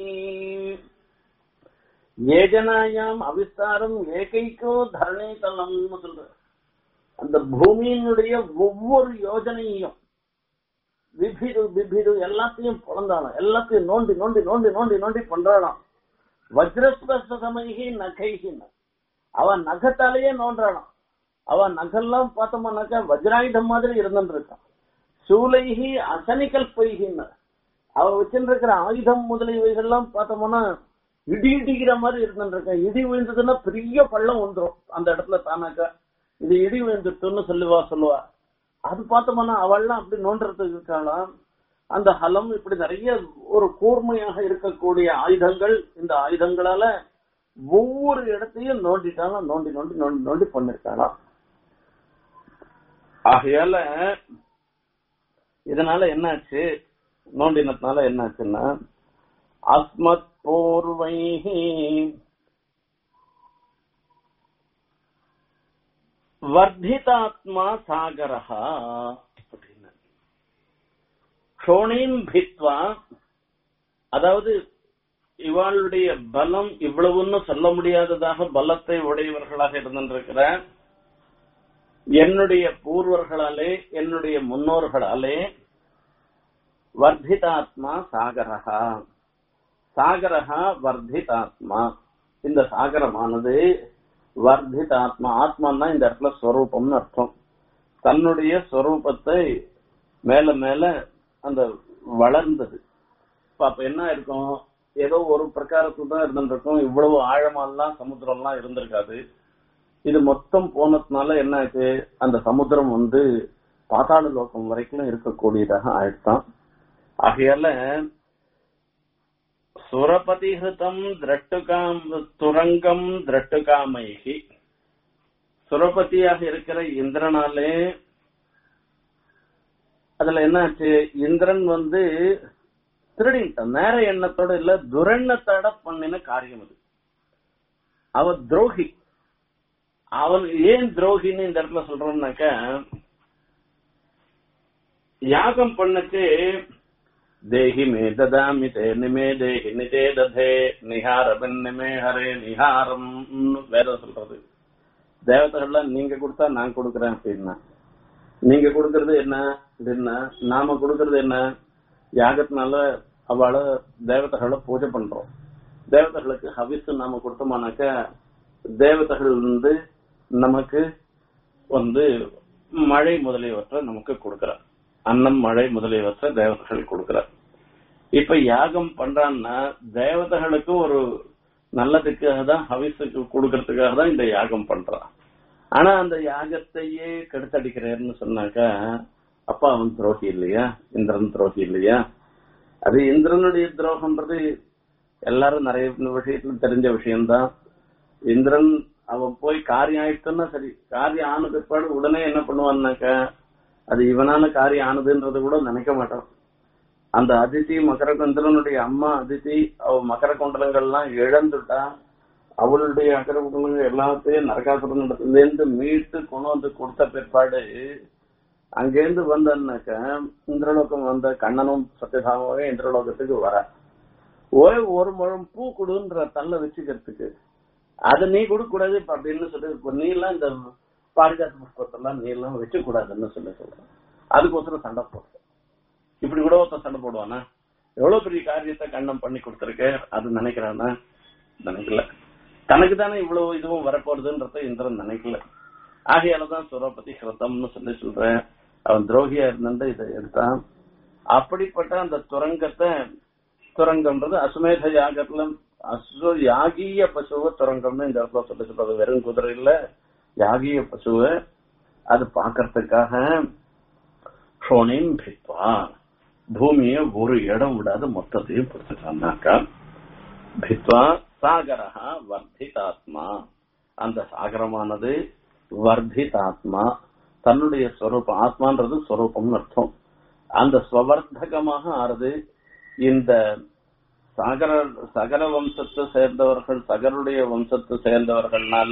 [SPEAKER 1] ஏஜனாயாம் அவிஸ்தாரம் ஏகைக்கோ தரணீதலம் சொல்ற அந்த பூமியினுடைய ஒவ்வொரு யோஜனையும் விபிடு விபிடு எல்லாத்தையும் பிறந்தாலும் எல்லாத்தையும் நோண்டி நோண்டி நோண்டி நோண்டி நோண்டி பண்றாளாம் வஜ்ரஸ்பர்ஷ சமைகி நகைகின்னு அவன் நகத்தாலேயே நோன்றாளாம் அவன் நகெல்லாம் பார்த்தோம்னாக்கா வஜ்ராயுதம் மாதிரி இருந்துட்டு இருக்கான் சூலைகி அசனிக்கல் பொய்கின்னு அவ வச்சிருக்கிற ஆயுதம் முதலியவைகள்லாம் பார்த்தோம்னா இடி இடிக்கிற மாதிரி இருந்துட்டு இருக்கான் இடி விழுந்ததுன்னா பெரிய பள்ளம் வந்துடும் அந்த இடத்துல தானாக்கா இது இடி விழுந்துட்டுன்னு சொல்லுவா சொல்லுவா அது பார்த்தோம்னா அவள்லாம் அப்படி நோண்டுறதுக்கு இருக்காளாம் அந்த ஹலம் இப்படி நிறைய ஒரு கூர்மையாக இருக்கக்கூடிய ஆயுதங்கள் இந்த ஆயுதங்களால ஒவ்வொரு இடத்தையும் நோண்டிட்டாலும் நோண்டி நோண்டி நோண்டி நோண்டி பண்ணிருக்காளாம் ஆகையால இதனால என்னாச்சு நோண்டினதுனால என்னாச்சுன்னா அஸ்மத் பூர்வை வர்த்திதாத்மா சாகரஹா அப்படின்னு ஷோணீம் பித்வா அதாவது இவாளுடைய பலம் இவ்வளவுன்னு சொல்ல முடியாததாக பலத்தை உடையவர்களாக இருந்திருக்கிற என்னுடைய பூர்வர்களாலே என்னுடைய முன்னோர்களாலே வர்த்திதாத்மா சாகரஹா சாகரஹா வர்த்திதாத்மா இந்த சாகரமானது வர்த்திதாத்மா ஆத்மான்னா இந்த இடத்துல ஸ்வரூபம்னு அர்த்தம் தன்னுடைய ஸ்வரூபத்தை மேல மேல அந்த வளர்ந்தது இப்ப அப்ப என்ன இருக்கும் ஏதோ ஒரு பிரகாரத்துல தான் இருந்துருக்கும் இவ்வளவு ஆழமாலாம் சமுத்திரம்லாம் இருந்திருக்காது இது மொத்தம் போனதுனால என்ன ஆச்சு அந்த சமுத்திரம் வந்து பாதாள லோகம் வரைக்கும் இருக்கக்கூடியதாக ஆயிடுதான் ஆகையால சுரபதிஹிருதம் திரட்டுகாம் துரங்கம் திரட்டுகாமைகி சுரபதியாக இருக்கிற இந்திரனாலே அதுல என்னாச்சு இந்திரன் வந்து திருடிட்டான் நேர எண்ணத்தோட இல்ல துரெண்ணத்தோட பண்ணின காரியம் அது அவ துரோகி அவன் ஏன் துரோகின்னு இந்த இடத்துல சொல்றோம்னாக்க யாகம் பண்ணச்சு தேஹி மே ததாமி தே நிமே தேஹி நிதே ததே நிஹாரபின் நிமே ஹரே நிஹாரம் வேற சொல்றது தேவதைகள்லாம் நீங்க கொடுத்தா நான் கொடுக்கறேன் அப்படின்னா நீங்க கொடுக்கறது என்ன அப்படின்னா நாம கொடுக்கறது என்ன யாகத்தினால அவளை தேவதைகளை பூஜை பண்றோம் தேவதைகளுக்கு ஹவிசு நாம கொடுத்தோமானாக்க தேவதைகள் வந்து நமக்கு வந்து மழை முதலியவற்றை நமக்கு கொடுக்கிறார் அன்னம் மழை முதலியவற்றை தேவதைகள் கொடுக்கிறார் இப்ப யாகம் பண்றான்னா தேவதைகளுக்கு ஒரு நல்லதுக்காக தான் ஹவிஸுக்கு கொடுக்கறதுக்காக தான் இந்த யாகம் பண்றான் ஆனா அந்த யாகத்தையே கெடுத்தடிக்கிறேன்னு சொன்னாக்கா அப்பா அவன் துரோகி இல்லையா இந்திரன் துரோகி இல்லையா அது இந்திரனுடைய துரோகம்ன்றது எல்லாரும் நிறைய விஷயத்துல தெரிஞ்ச விஷயம்தான் இந்திரன் அவன் போய் காரியம் ஆயிடுச்சுன்னா சரி காரியம் ஆன பிற்பாடு உடனே என்ன பண்ணுவான்னாக்க அது இவனால காரியம் ஆனதுன்றது கூட நினைக்க மாட்டான் அந்த அதித்தி மகர இந்திரனுடைய அம்மா அதித்தி அவ மகர குண்டலங்கள்லாம் இழந்துட்டா அவளுடைய அக்கர குண்டலங்கள் எல்லாத்தையும் நரகாசுரனிடத்துல இருந்து மீட்டு கொண்டு வந்து கொடுத்த பிற்பாடு அங்கேருந்து வந்தாக்க இந்திரலோகம் வந்த கண்ணனும் சத்யதாமாவே இந்திரலோகத்துக்கு வர ஓய் ஒரு முழம் பூ கொடுன்ற தள்ள வச்சுக்கிறதுக்கு அதை நீ கொடுக்க கூடாது இப்ப அப்படின்னு சொல்லி இப்ப நீ எல்லாம் இந்த பாரிஜாத்த புஷ்பத்தெல்லாம் நீ எல்லாம் வச்சு கூடாதுன்னு சொல்லி சொல்றேன் அதுக்கோசரம் சண்டை போடுறேன் இப்படி கூட ஒருத்தன் சண்டை போடுவானா எவ்வளவு பெரிய காரியத்தை கண்ணம் பண்ணி கொடுத்திருக்க அது நினைக்கிறானா நினைக்கல தனக்கு தானே இவ்வளவு இதுவும் வரப்போறதுன்றத இந்திரன் நினைக்கல ஆகையாலதான் சுரபதி ஹிரதம்னு சொல்லி சொல்றேன் அவன் துரோகியா இருந்த இதை எடுத்தான் அப்படிப்பட்ட அந்த துரங்கத்தை துரங்கம்ன்றது அசுமேத யாகத்துல அசு யாகிய பசுவ துரங்கம்னு இந்த இடத்துல சொல்லி சொல்றது வெறும் குதிரை இல்ல யாகிய பசுவ அது பாக்கறதுக்காக ஷோனின் பித்வா பூமியை ஒரு இடம் விடாத மொத்தத்தையும் கொடுத்துட்டான்னாக்கா பித்வா சாகரஹா வர்த்திதாத்மா அந்த சாகரமானது வர்த்திதாத்மா தன்னுடைய ஸ்வரூபம் ஆத்மான்றது ஸ்வரூபம்னு அர்த்தம் அந்த ஸ்வவர்த்தகமாக ஆறுது இந்த சகர சகர வம்சத்தை சேர்ந்தவர்கள் சகருடைய வம்சத்தை சேர்ந்தவர்கள்னால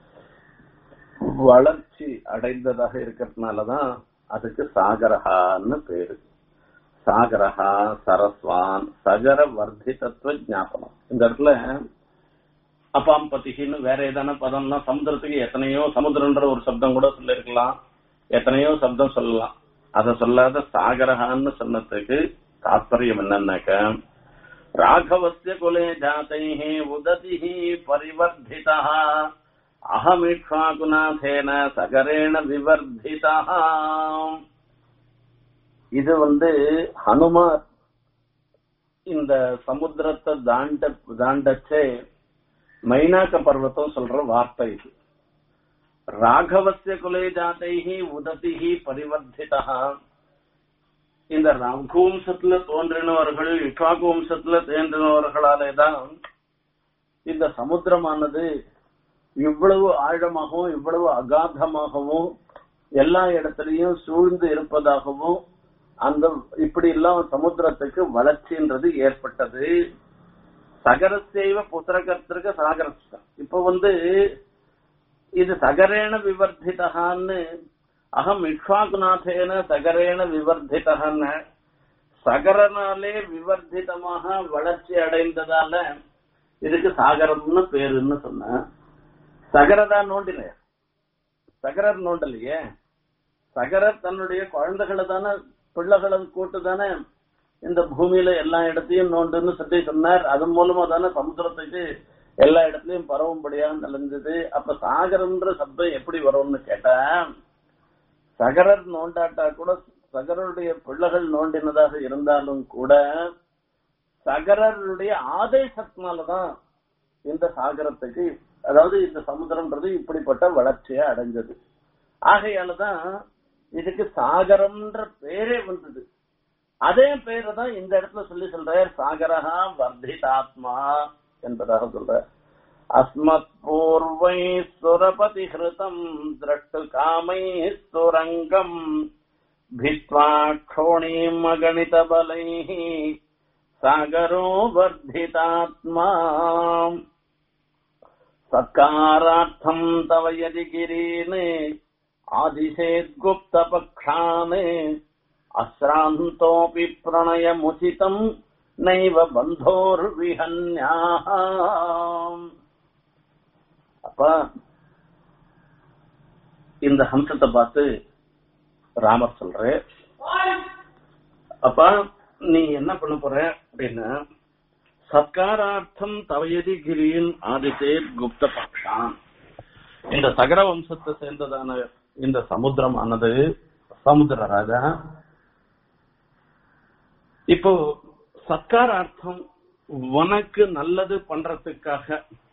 [SPEAKER 1] வளர்ச்சி அடைந்ததாக இருக்கிறதுனாலதான் அதுக்கு சாகரஹான்னு பேரு சாகரஹா சரஸ்வான் சகர வர்த்திதத்துவ ஞாபகம் இந்த இடத்துல அப்பாம்பதிகின்னு வேற ஏதான பதம்னா சமுத்திரத்துக்கு எத்தனையோ சமுத்திரன்ற ஒரு சப்தம் கூட சொல்லிருக்கலாம் எத்தனையோ சப்தம் சொல்லலாம் அத சொல்லாத சாகரஹான்னு சொன்னதுக்கு தாத்பரியம் என்னன்னாக்க ராகவசிய குலே ஜாதைः உததிः பரிவர்த்திதः அகமிக்ஷாகுநாதேன சகரேண விவர்த்திதः இது வந்து ஹனுமார் இந்த சமுத்திரத்தை தாண்ட தாண்டச்சே மைனாக்க பர்வத்தம் சொல்ற வார்த்தை இது ராகவசிய குலே ஜாதைஹி உததிஹி பரிவர்த்திதா இந்த ரகுவம்சத்துல தோன்றினவர்கள் இக்ஷாக்கு வம்சத்துல தோன்றினவர்களாலே தான் இந்த சமுத்திரமானது இவ்வளவு ஆழமாகவும் இவ்வளவு அகாதமாகவும் எல்லா இடத்துலயும் சூழ்ந்து இருப்பதாகவும் அந்த இப்படி எல்லாம் சமுத்திரத்துக்கு வளர்ச்சின்றது ஏற்பட்டது சகரசேவ புத்திரகத்திற்கு சாகரஸ்தான் இப்ப வந்து இது சகரேண விவர்த்திதான்னு அகம் இக்ஷாகுநாதேன சகரேண விவர்த்திதன்னு சகரனாலே விவர்த்திதமாக வளர்ச்சி அடைந்ததால இதுக்கு சாகரம்னு பேருன்னு சொன்ன சகரதான் நோண்டில சகரர் நோண்டலையே சகரர் தன்னுடைய குழந்தைகளை தானே பிள்ளைகளை கூட்டு தானே இந்த பூமியில எல்லா இடத்தையும் நோண்டுன்னு சொல்லி சொன்னார் அதன் மூலமா தானே சமுத்திரத்துக்கு எல்லா இடத்துலயும் பரவும்படியா நடந்தது அப்ப சாகரம்ன்ற சப்தம் எப்படி வரும்னு கேட்டா சகரர் நோண்டாட்டா கூட சகரருடைய பிள்ளைகள் நோண்டினதாக இருந்தாலும் கூட சகரருடைய ஆதேசத்தினாலதான் இந்த சாகரத்துக்கு அதாவது இந்த சமுத்திரம்ன்றது இப்படிப்பட்ட வளர்ச்சியை அடைஞ்சது ஆகையாலதான் இதுக்கு சாகரம்ன்ற பேரே வந்தது அதே பேரை தான் இந்த இடத்துல சொல்லி சொல்றார் சாகரஹா வர்திதாத்மா என்பதாக சொல்ற அஸ்மத் பூர்வை சுரபதி ஹிருதம் திரட்டு காமை சுரங்கம் भित्त्वा क्षोणीम् अगणितबलैः सागरो वर्धितात्मा सत्कारार्थम् तव यदि गिरीन् आदिशेद्गुप्तपक्षान् अश्रान्तोऽपि प्रणयमुचितम् नैव बन्धोर्विहन्याः அப்ப இந்த ஹம்சத்தை பார்த்து ராமர் சொல்ற அப்ப நீ என்ன பண்ண போற அப்படின்னா சத்காரார்த்தம் தவயதி கிரியின் ஆதித்தே குப்த பக்ஷான் இந்த சகர வம்சத்தை சேர்ந்ததான இந்த சமுத்திரமானது சமுத்திர ராஜா இப்போ சத்காரார்த்தம் உனக்கு நல்லது பண்றதுக்காக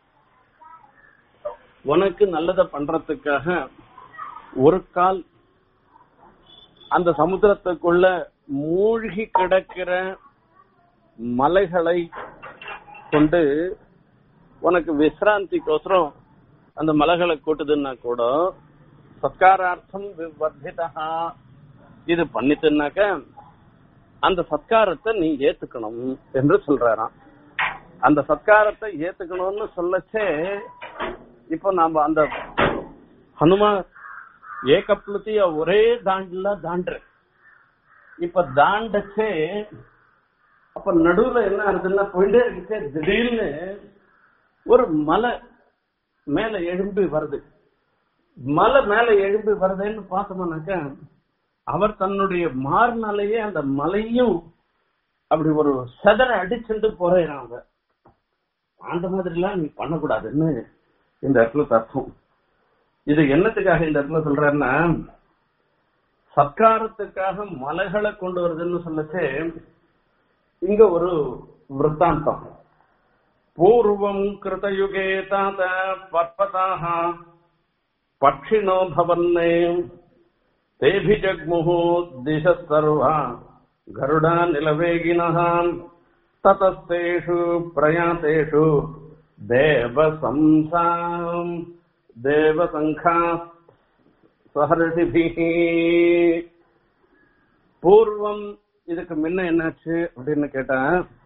[SPEAKER 1] உனக்கு நல்லதை பண்றதுக்காக ஒரு கால் அந்த சமுத்திரத்துக்குள்ள மூழ்கி கிடக்கிற மலைகளை கொண்டு உனக்கு விசிராந்திக்கோசரம் அந்த மலைகளை கூட்டுதுன்னா கூட சத்காரார்த்தம் வர்த்திதா இது பண்ணிட்டுனாக்க அந்த சத்காரத்தை நீ ஏத்துக்கணும் என்று சொல்றாராம் அந்த சத்காரத்தை ஏத்துக்கணும்னு சொல்லச்சே இப்போ நாம அந்த ஹனுமான் ஏகப்ளுத்திய ஒரே தாண்டுல தாண்டுற இப்ப தாண்டச்சே அப்ப நடுவுல என்ன ஆகுதுன்னா போயிட்டே இருக்கே திடீர்னு ஒரு மலை மேல எழும்பி வருது மலை மேல எழும்பி வருதுன்னு பார்த்தோம்னாக்க அவர் தன்னுடைய மார்னாலேயே அந்த மலையும் அப்படி ஒரு செதற அடிச்சுட்டு போறாங்க அந்த மாதிரி எல்லாம் நீ பண்ணக்கூடாதுன்னு இந்த இடத்துல தத்துவம் இது என்னத்துக்காக இந்த இடத்துல சொல்றாருன்னா சத்காரத்துக்காக மலைகளை கொண்டு வருதுன்னு சொல்லச்சே இங்க ஒரு விற்த்தாந்தம் பூர்வம் கிருதயுகே தாத பர்வதாக பட்சிணோ பவன்னே தேபி ஜக்முஹு திச சர்வா கருடா நிலவேகினः ததஸ்தேஷு பிரயாத்தேஷு தேவசம்சாம் தேவசங்கா சஹர்ஷிபிஹி பூர்வம் இதுக்கு முன்ன என்னாச்சு அப்படின்னு கேட்டா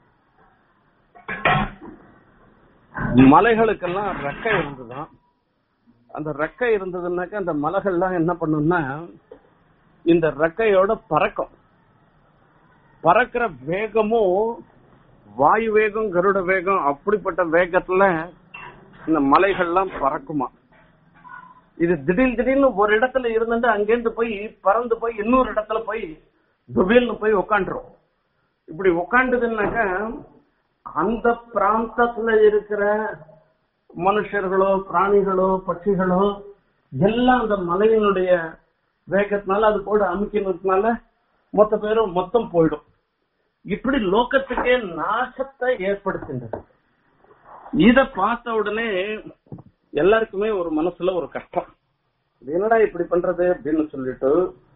[SPEAKER 1] மலைகளுக்கெல்லாம் ரெக்கை இருந்துதான் அந்த ரெக்கை இருந்ததுன்னாக்க அந்த மலைகள்லாம் என்ன பண்ணும்னா இந்த ரெக்கையோட பறக்கும் பறக்கிற வேகமும் வாயு வேகம் கருட வேகம் அப்படிப்பட்ட வேகத்துல இந்த மலைகள்லாம் பறக்குமா இது திடீர் திடீர்னு ஒரு இடத்துல இருந்துட்டு அங்கேருந்து போய் பறந்து போய் இன்னொரு இடத்துல போய் துபில்னு போய் உக்காண்டுரும் இப்படி உக்காண்டுதுன்னாக்க அந்த பிராந்தத்துல இருக்கிற மனுஷர்களோ பிராணிகளோ பட்சிகளோ எல்லாம் அந்த மலையினுடைய வேகத்தினால அது கூட அமுக்கினதுனால மொத்த பேரும் மொத்தம் போயிடும் இப்படி லோகத்துக்கே நாசத்தை ஏற்படுத்தின்றது இத பார்த்த உடனே எல்லாருக்குமே ஒரு மனசுல ஒரு கஷ்டம் இது என்னடா இப்படி பண்றது அப்படின்னு சொல்லிட்டு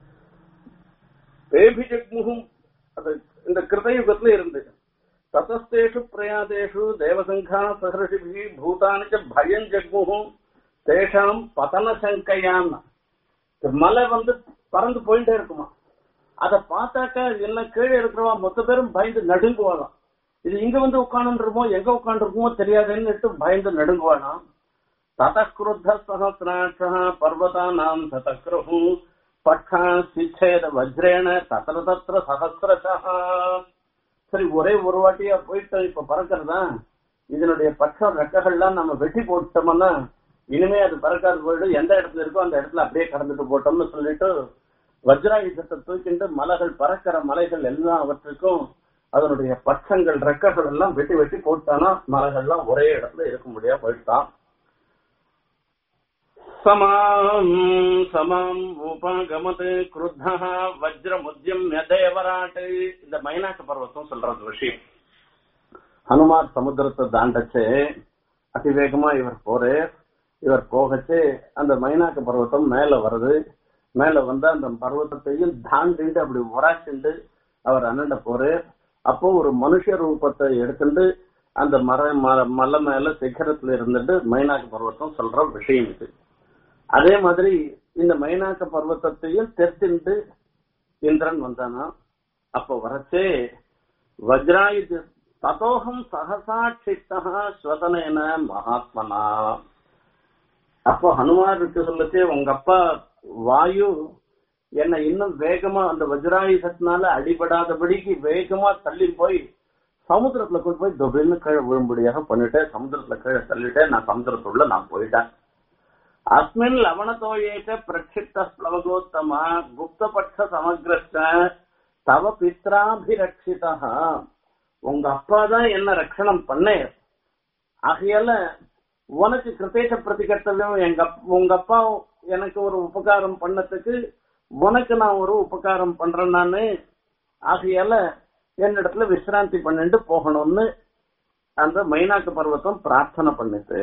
[SPEAKER 1] பேபி ஜக்முகம் அது இந்த கிருதயுகத்துல இருந்து ததஸ்தேஷு பிரயாதேஷு தேவசங்கா சஹர்ஷிபி பூதானிச்ச பயம் ஜக்முகும் தேஷாம் பதன சங்கையான் மலை வந்து பறந்து போயிட்டே இருக்குமா அத பார்த்தாக்கா எல்லாம் கீழே இருக்கிறவா மொத்த பேரும் பயந்து நடுங்குவாளாம் இது இங்க வந்து உட்காந்துருமோ எங்க உட்காந்துருக்குமோ தெரியாதுன்னு பயந்து நடுங்குவாளாம் ததக்ருத்த சகசிராட்ச பர்வதானாம் சதக்ருஹு பட்டா சிச்சேத வஜ்ரேண தத்திர தத்திர சகசிரசா சரி ஒரே ஒரு வாட்டியா போயிட்டு இப்ப பறக்கிறதா இதனுடைய பட்சம் ரெக்கைகள்லாம் நம்ம வெட்டி போட்டோம்னா இனிமே அது பறக்காது போயிடும் எந்த இடத்துல இருக்கோ அந்த இடத்துல அப்படியே கடந்துட்டு போட்டோம்னு சொல்லிட்டு வஜ்ராயுதத்தை தூக்கிட்டு மலைகள் பறக்கிற மலைகள் எல்லாம் அவற்றுக்கும் அதனுடைய பட்சங்கள் ரெக்கைகள் எல்லாம் வெட்டி வெட்டி போட்டானா மலைகள்லாம் ஒரே இடத்துல இருக்க முடியா போயிட்டான் சமாம் சமாம் உபகமது குருத்தா வஜ்ரமுத்யம் தேவராட்டு இந்த மைனாக்க பர்வத்தம் சொல்றது விஷயம் ஹனுமார் சமுத்திரத்தை தாண்டச்சு அதிவேகமா இவர் போறே இவர் போகச்சு அந்த மைனாக்க பர்வத்தம் மேல வருது மேல வந்து அந்த பர்வத்தத்தையும் தாண்டிட்டு அப்படி உராச்சிண்டு அவர் அண்ணண்ட போரு அப்போ ஒரு மனுஷ ரூபத்தை எடுத்துட்டு அந்த மர மர- மலை மேல சிகரத்துல இருந்துட்டு மைனாக்க பர்வத்தம் சொல்ற விஷயம் இது அதே மாதிரி இந்த மைனாக்க பர்வத்தத்தையும் தெரிச்சுட்டு இந்திரன் வந்தானா அப்ப வரச்சே வஜ்ராயுத ததோகம் சகசாட்சித்தா ஸ்வதனேன மகாத்மனா அப்போ ஹனுமார் இருக்கு சொல்லச்சே உங்க அப்பா வாயு என்னை இன்னும் வேகமா அந்த வஜ்ராயுதத்தினால அடிபடாதபடிக்கு வேகமா தள்ளி போய் சமுத்திரத்துல கொண்டு போய் தொபின்னு கீழே விழும்படியாக பண்ணிட்டேன் சமுத்திரத்துல கீழே தள்ளிட்டேன் நான் சமுத்திரத்துள்ள நான் போயிட்டேன் அஸ்மின் லவணத்தோயேக பிரட்சித்த பிளவகோத்தமா குப்தபட்ச சமகிரஸ்ட தவ பித்ராபிரட்சிதா உங்க அப்பா தான் என்ன ரட்சணம் பண்ணேன் ஆகையால உனக்கு கிருத்தேச பிரதிகர்த்தவியம் எங்க அப்- உங்க அப்பா எனக்கு ஒரு உபகாரம் பண்ணதுக்கு உனக்கு நான் ஒரு உபகாரம் பண்றேன் நானு ஆகையால என்னிடத்துல விசிராந்தி பண்ணிட்டு போகணும்னு அந்த மைனாக்கு பர்வத்தம் பிரார்த்தனை பண்ணுது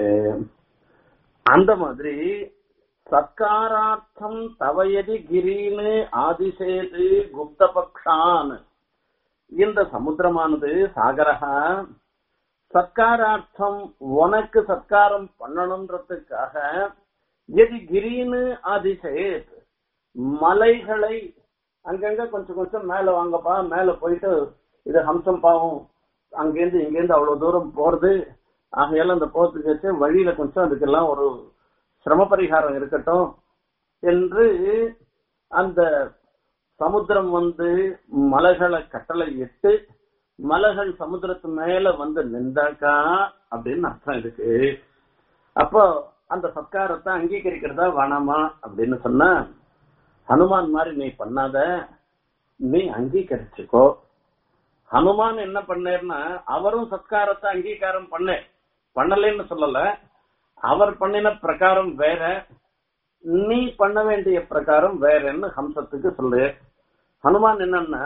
[SPEAKER 1] அந்த மாதிரி சத்காரார்த்தம் தவயதி கிரீனு ஆதிசேது குப்தபக்ஷான் இந்த சமுத்திரமானது சாகரகா சத்காரார்த்தம் உனக்கு சத்காரம் பண்ணணுன்றதுக்காக எதி கிரீனு அதிசேத் மலைகளை அங்கங்க கொஞ்சம் கொஞ்சம் மேல வாங்கப்பா மேல போயிட்டு இது ஹம்சம் பாவம் அங்கேருந்து இங்கேருந்து அவ்வளவு தூரம் போறது ஆகையால அந்த போறதுக்கு வச்சு வழியில கொஞ்சம் அதுக்கெல்லாம் ஒரு சிரம பரிகாரம் இருக்கட்டும் என்று அந்த சமுத்திரம் வந்து மலைகளை கட்டளை இட்டு மலைகள் சமுத்திரத்து மேல வந்து நின்றாக்கா அப்படின்னு அர்த்தம் இருக்கு அப்போ அந்த சத்காரத்தை அங்கீகரிக்கிறதா வேணாமா அப்படின்னு சொன்னா ஹனுமான் மாதிரி நீ பண்ணாத நீ அங்கீகரிச்சுக்கோ ஹனுமான் என்ன பண்ணேர்னா அவரும் சத்காரத்தை அங்கீகாரம் பண்ண பண்ணலைன்னு சொல்லல அவர் பண்ணின பிரகாரம் வேற நீ பண்ண வேண்டிய பிரகாரம் வேறன்னு ஹம்சத்துக்கு சொல்லு ஹனுமான் என்னன்னா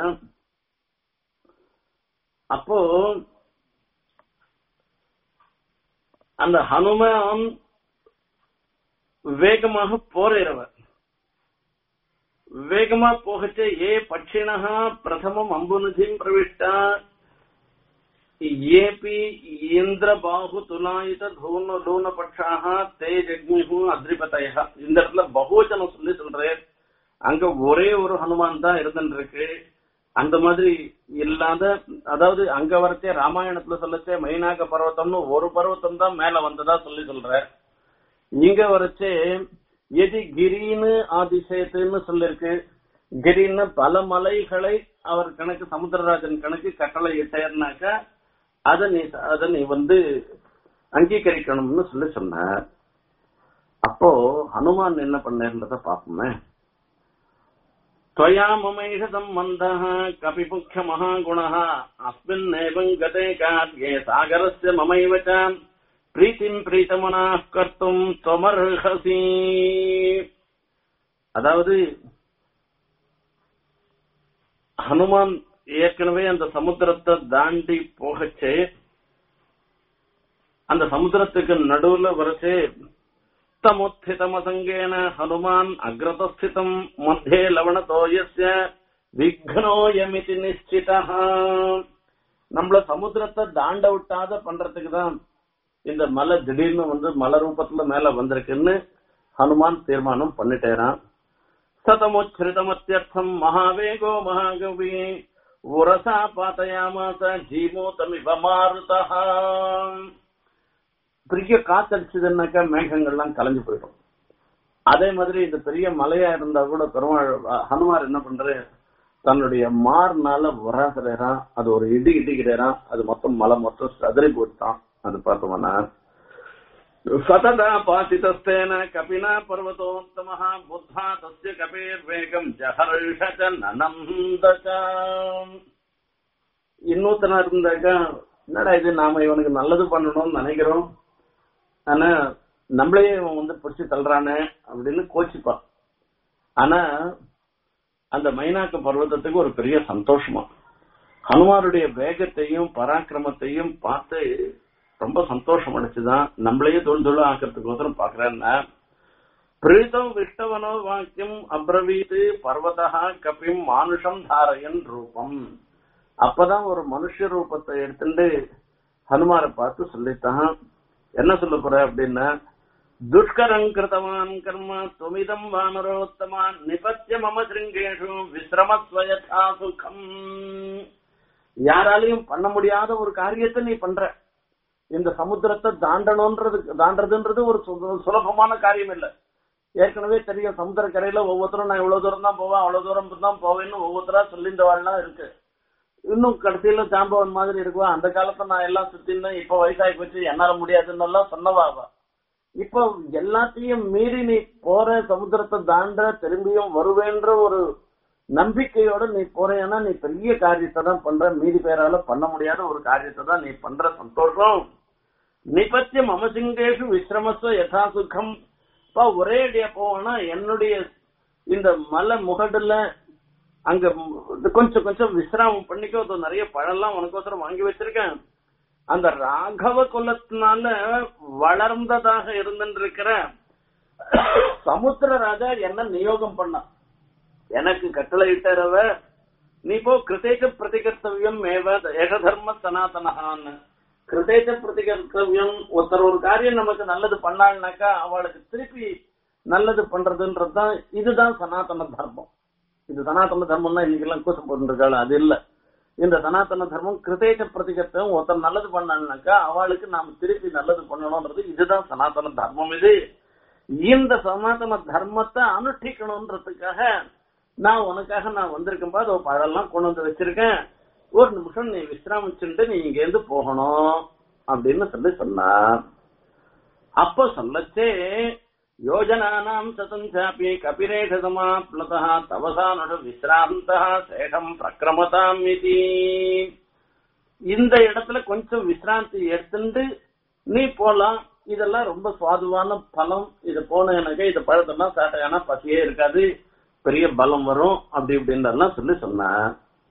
[SPEAKER 1] அப்போ அந்த ஹனுமான் வேகமாக போறவர் வேகமா போகச்சே ஏ பட்சிணः பிரதமம் அம்புநிதிம் பிரவிஷ்டா ஏபி இந்திரபாகு துலாயுத தூன லூன பட்சாக தே ஜக்மிஹு அத்ரிபதய இந்த இடத்துல பகுவச்சனம் சொல்லி சொல்றேன் அங்க ஒரே ஒரு ஹனுமான் தான் இருந்துட்டு இருக்கு அந்த மாதிரி இல்லாத அதாவது அங்க வரச்சே ராமாயணத்துல சொல்லச்சே மைனாக பர்வத்தம்னு ஒரு பர்வத்தம் தான் மேல வந்ததா சொல்லி சொல்ற இங்க வரச்சே எதி கிரின்னு ஆதிசேத்துன்னு சொல்லிருக்கு கிரின்னு பல மலைகளை அவர் கணக்கு சமுத்திரராஜன் கணக்கு கட்டளை இட்டேர்னாக்க அதை நீ அதை நீ வந்து அங்கீகரிக்கணும்னு சொல்லி சொன்னார் அப்போ ஹனுமான் என்ன பண்ணேன்றத பாப்போமே त्वया ममैष सम्बन्धः कपिमुख्यमहागुणः अस्मिन्नेवम् गते कार्ये सागरस्य ममैव च प्रीतिम् प्रीतमनाः कर्तुम् त्वमर्हसि அதாவது ஹனுமான் ஏற்கனவே அந்த சமுத்திரத்தை தாண்டி போகச்சே அந்த சமுத்திரத்துக்கு நடுவுல வரச்சே தமுत्थितमसङ्गेन हनुमान् अग्रतस्थितम् मध्ये लवणतो यस्य விக்னோயமிதி நிச்சிதா நம்மள சமுத்திரத்தை தாண்ட விட்டாத பண்றதுக்கு தான் இந்த மலை திடீர்னு வந்து மலை ரூபத்துல மேல வந்திருக்குன்னு ஹனுமான் தீர்மானம் பண்ணிட்டேரான் சதமுச்சிரிதமத்தியர்த்தம் மகாவேகோ மகாகவி உரசா பாத்தயாமாச ஜீமூதமிவ மாருதா பெரிய காத்தடிச்சதுன்னாக்கா மேகங்கள்லாம் கலைஞ்சு போயிடும் அதே மாதிரி இந்த பெரிய மலையா இருந்தா கூட பெருமாள் ஹனுமார் என்ன பண்றாரு தன்னுடைய மார்னால வராசுறான் அது ஒரு இடி இடிக்கிறான் அது மொத்தம் மலை மொத்தம் சதுரி போட்டான் அது பார்த்தோம்னா சததா பாசிதஸ்தேன கபினா பர்வதோத்தமஹ புத்தா தஸ்ய கபீர் வேகம் ஜஹர்ஷ நனந்தக இன்னொருத்தனா இருந்தாக்கா என்னடா இது நாம இவனுக்கு நல்லது பண்ணணும்னு நினைக்கிறோம் ஆனா நம்மளே இவன் வந்து பிடிச்சி தள்ளுறானே அப்படின்னு கோச்சிப்பான் ஆனா அந்த மைனாக்க பர்வதத்துக்கு ஒரு பெரிய சந்தோஷமா ஹனுமாருடைய வேகத்தையும் பராக்கிரமத்தையும் பார்த்து ரொம்ப சந்தோஷம் அடைச்சுதான் நம்மளையே தொழில் தொழில் ஆக்கிறதுக்கோசரம் பாக்குறேன்னா பிரீதம் விஷ்டவனோ வாக்கியம் அப்ரவீது பர்வதா கபிம் மானுஷம் தாரயன் ரூபம் அப்பதான் ஒரு மனுஷ ரூபத்தை எடுத்துட்டு ஹனுமாரை பார்த்து சொல்லித்தான் என்ன சொல்ல போற அப்படின்னா துஷ்கரம் கிருத்தவான் கர்ம துமிதம் வானரோத்தமான் நிபத்திய மம சிருங்கேஷு விசிரமஸ்வயதா சுகம் யாராலையும் பண்ண முடியாத ஒரு காரியத்தை நீ பண்ற இந்த சமுத்திரத்தை தாண்டணும்ன்றது தாண்டதுன்றது ஒரு சு- சுலபமான காரியம் இல்ல ஏற்கனவே தெரியும் சமுத்திர கரையில ஒவ்வொருத்தரும் நான் இவ்வளவு தூரம் தான் போவேன் அவ்வளவு தூரம் தான் போவேன்னு ஒவ்வொருத்தரா சொல்லிந்தவாள்லாம் இருக்கு இன்னும் கடைசியில ஜாம்பவன் மாதிரி இருக்குவா அந்த காலத்துல நான் எல்லாம் சுத்தினேன் இப்ப வயசாகி போச்சு என்னால முடியாதுன்னு எல்லாம் சொன்னவா அவ இப்போ எல்லாத்தையும் மீறி நீ போற சமுத்திரத்தை தாண்ட திரும்பியும் வருவேன்ற ஒரு நம்பிக்கையோட நீ போறேன்னா நீ பெரிய காரியத்தை தான் பண்ற மீதி பேரால பண்ண முடியாத ஒரு காரியத்தை தான் நீ பண்ற சந்தோஷம் நிபத்திய மமசிங்கேஷு விசிரமஸ்வ யதா சுகம் இப்ப ஒரே அடியா போவேன்னா என்னுடைய இந்த மலை முகடுல அங்க ம், கொஞ்சம் கொஞ்சம் விசிராமம் பண்ணிக்கோ அது நிறைய பழம்லாம் உனக்கோசரம் வாங்கி வச்சிருக்கேன் அந்த ராகவ குலத்தினால வளர்ந்ததாக இருந்திருக்கிற சமுத்திர ராஜா என்ன நியோகம் பண்ணான் எனக்கு கட்டளை இட்டரவ நீ போ கிருதேச்ச பிரதிகர்த்தவியம் மேவ ஏக தர்ம சனாதனஹான்னு கிருதேச்ச பிரதிகர்த்தவியம் ஒருத்தர் ஒரு காரியம் நமக்கு நல்லது பண்ணாள்னாக்கா அவளுக்கு திருப்பி நல்லது பண்றதுன்றதுதான் இதுதான் சனாதன தர்மம் இது சனாதன தர்மம்னா இன்னைக்கு எல்லாம் கூச்சம் போட்டுருக்காள் அது இல்ல இந்த சனாதன தர்மம் கிருதேச்ச பிரதிகர்த்தம் ஒருத்தர் நல்லது பண்ணாள்னாக்கா அவளுக்கு நாம திருப்பி நல்லது பண்ணணும்ன்றது இதுதான் சனாதன தர்மம் இது இந்த சனாதன தர்மத்தை அனுஷ்டிக்கணும்ன்றதுக்காக நான் உனக்காக நான் வந்திருக்கேன் பாரு ஒரு பழம்லாம் கொண்டு வந்து வச்சிருக்கேன் ஒரு நிமிஷம் நீ விசிராமிச்சுட்டு நீ இங்க இருந்து போகணும் அப்படின்னு சொல்லி சொன்னா அப்போ சொல்லச்சே யோஜனானாம் சதம் சாப்பி கபிரேஷ சமாப்ளதா தவசானு விசிராந்தா சேஷம் பிரக்கிரமதாம் இதி இந்த இடத்துல கொஞ்சம் விசிராந்தி எடுத்துட்டு நீ போலாம் இதெல்லாம் ரொம்ப சுவாதுவான பழம் இது போனேனாக்க இந்த பழத்தெல்லாம் சாப்பிட்டா பசியே இருக்காது பெரிய பலம் வரும் அப்படி இப்படின்றதெல்லாம் சொல்லி சொன்னேன்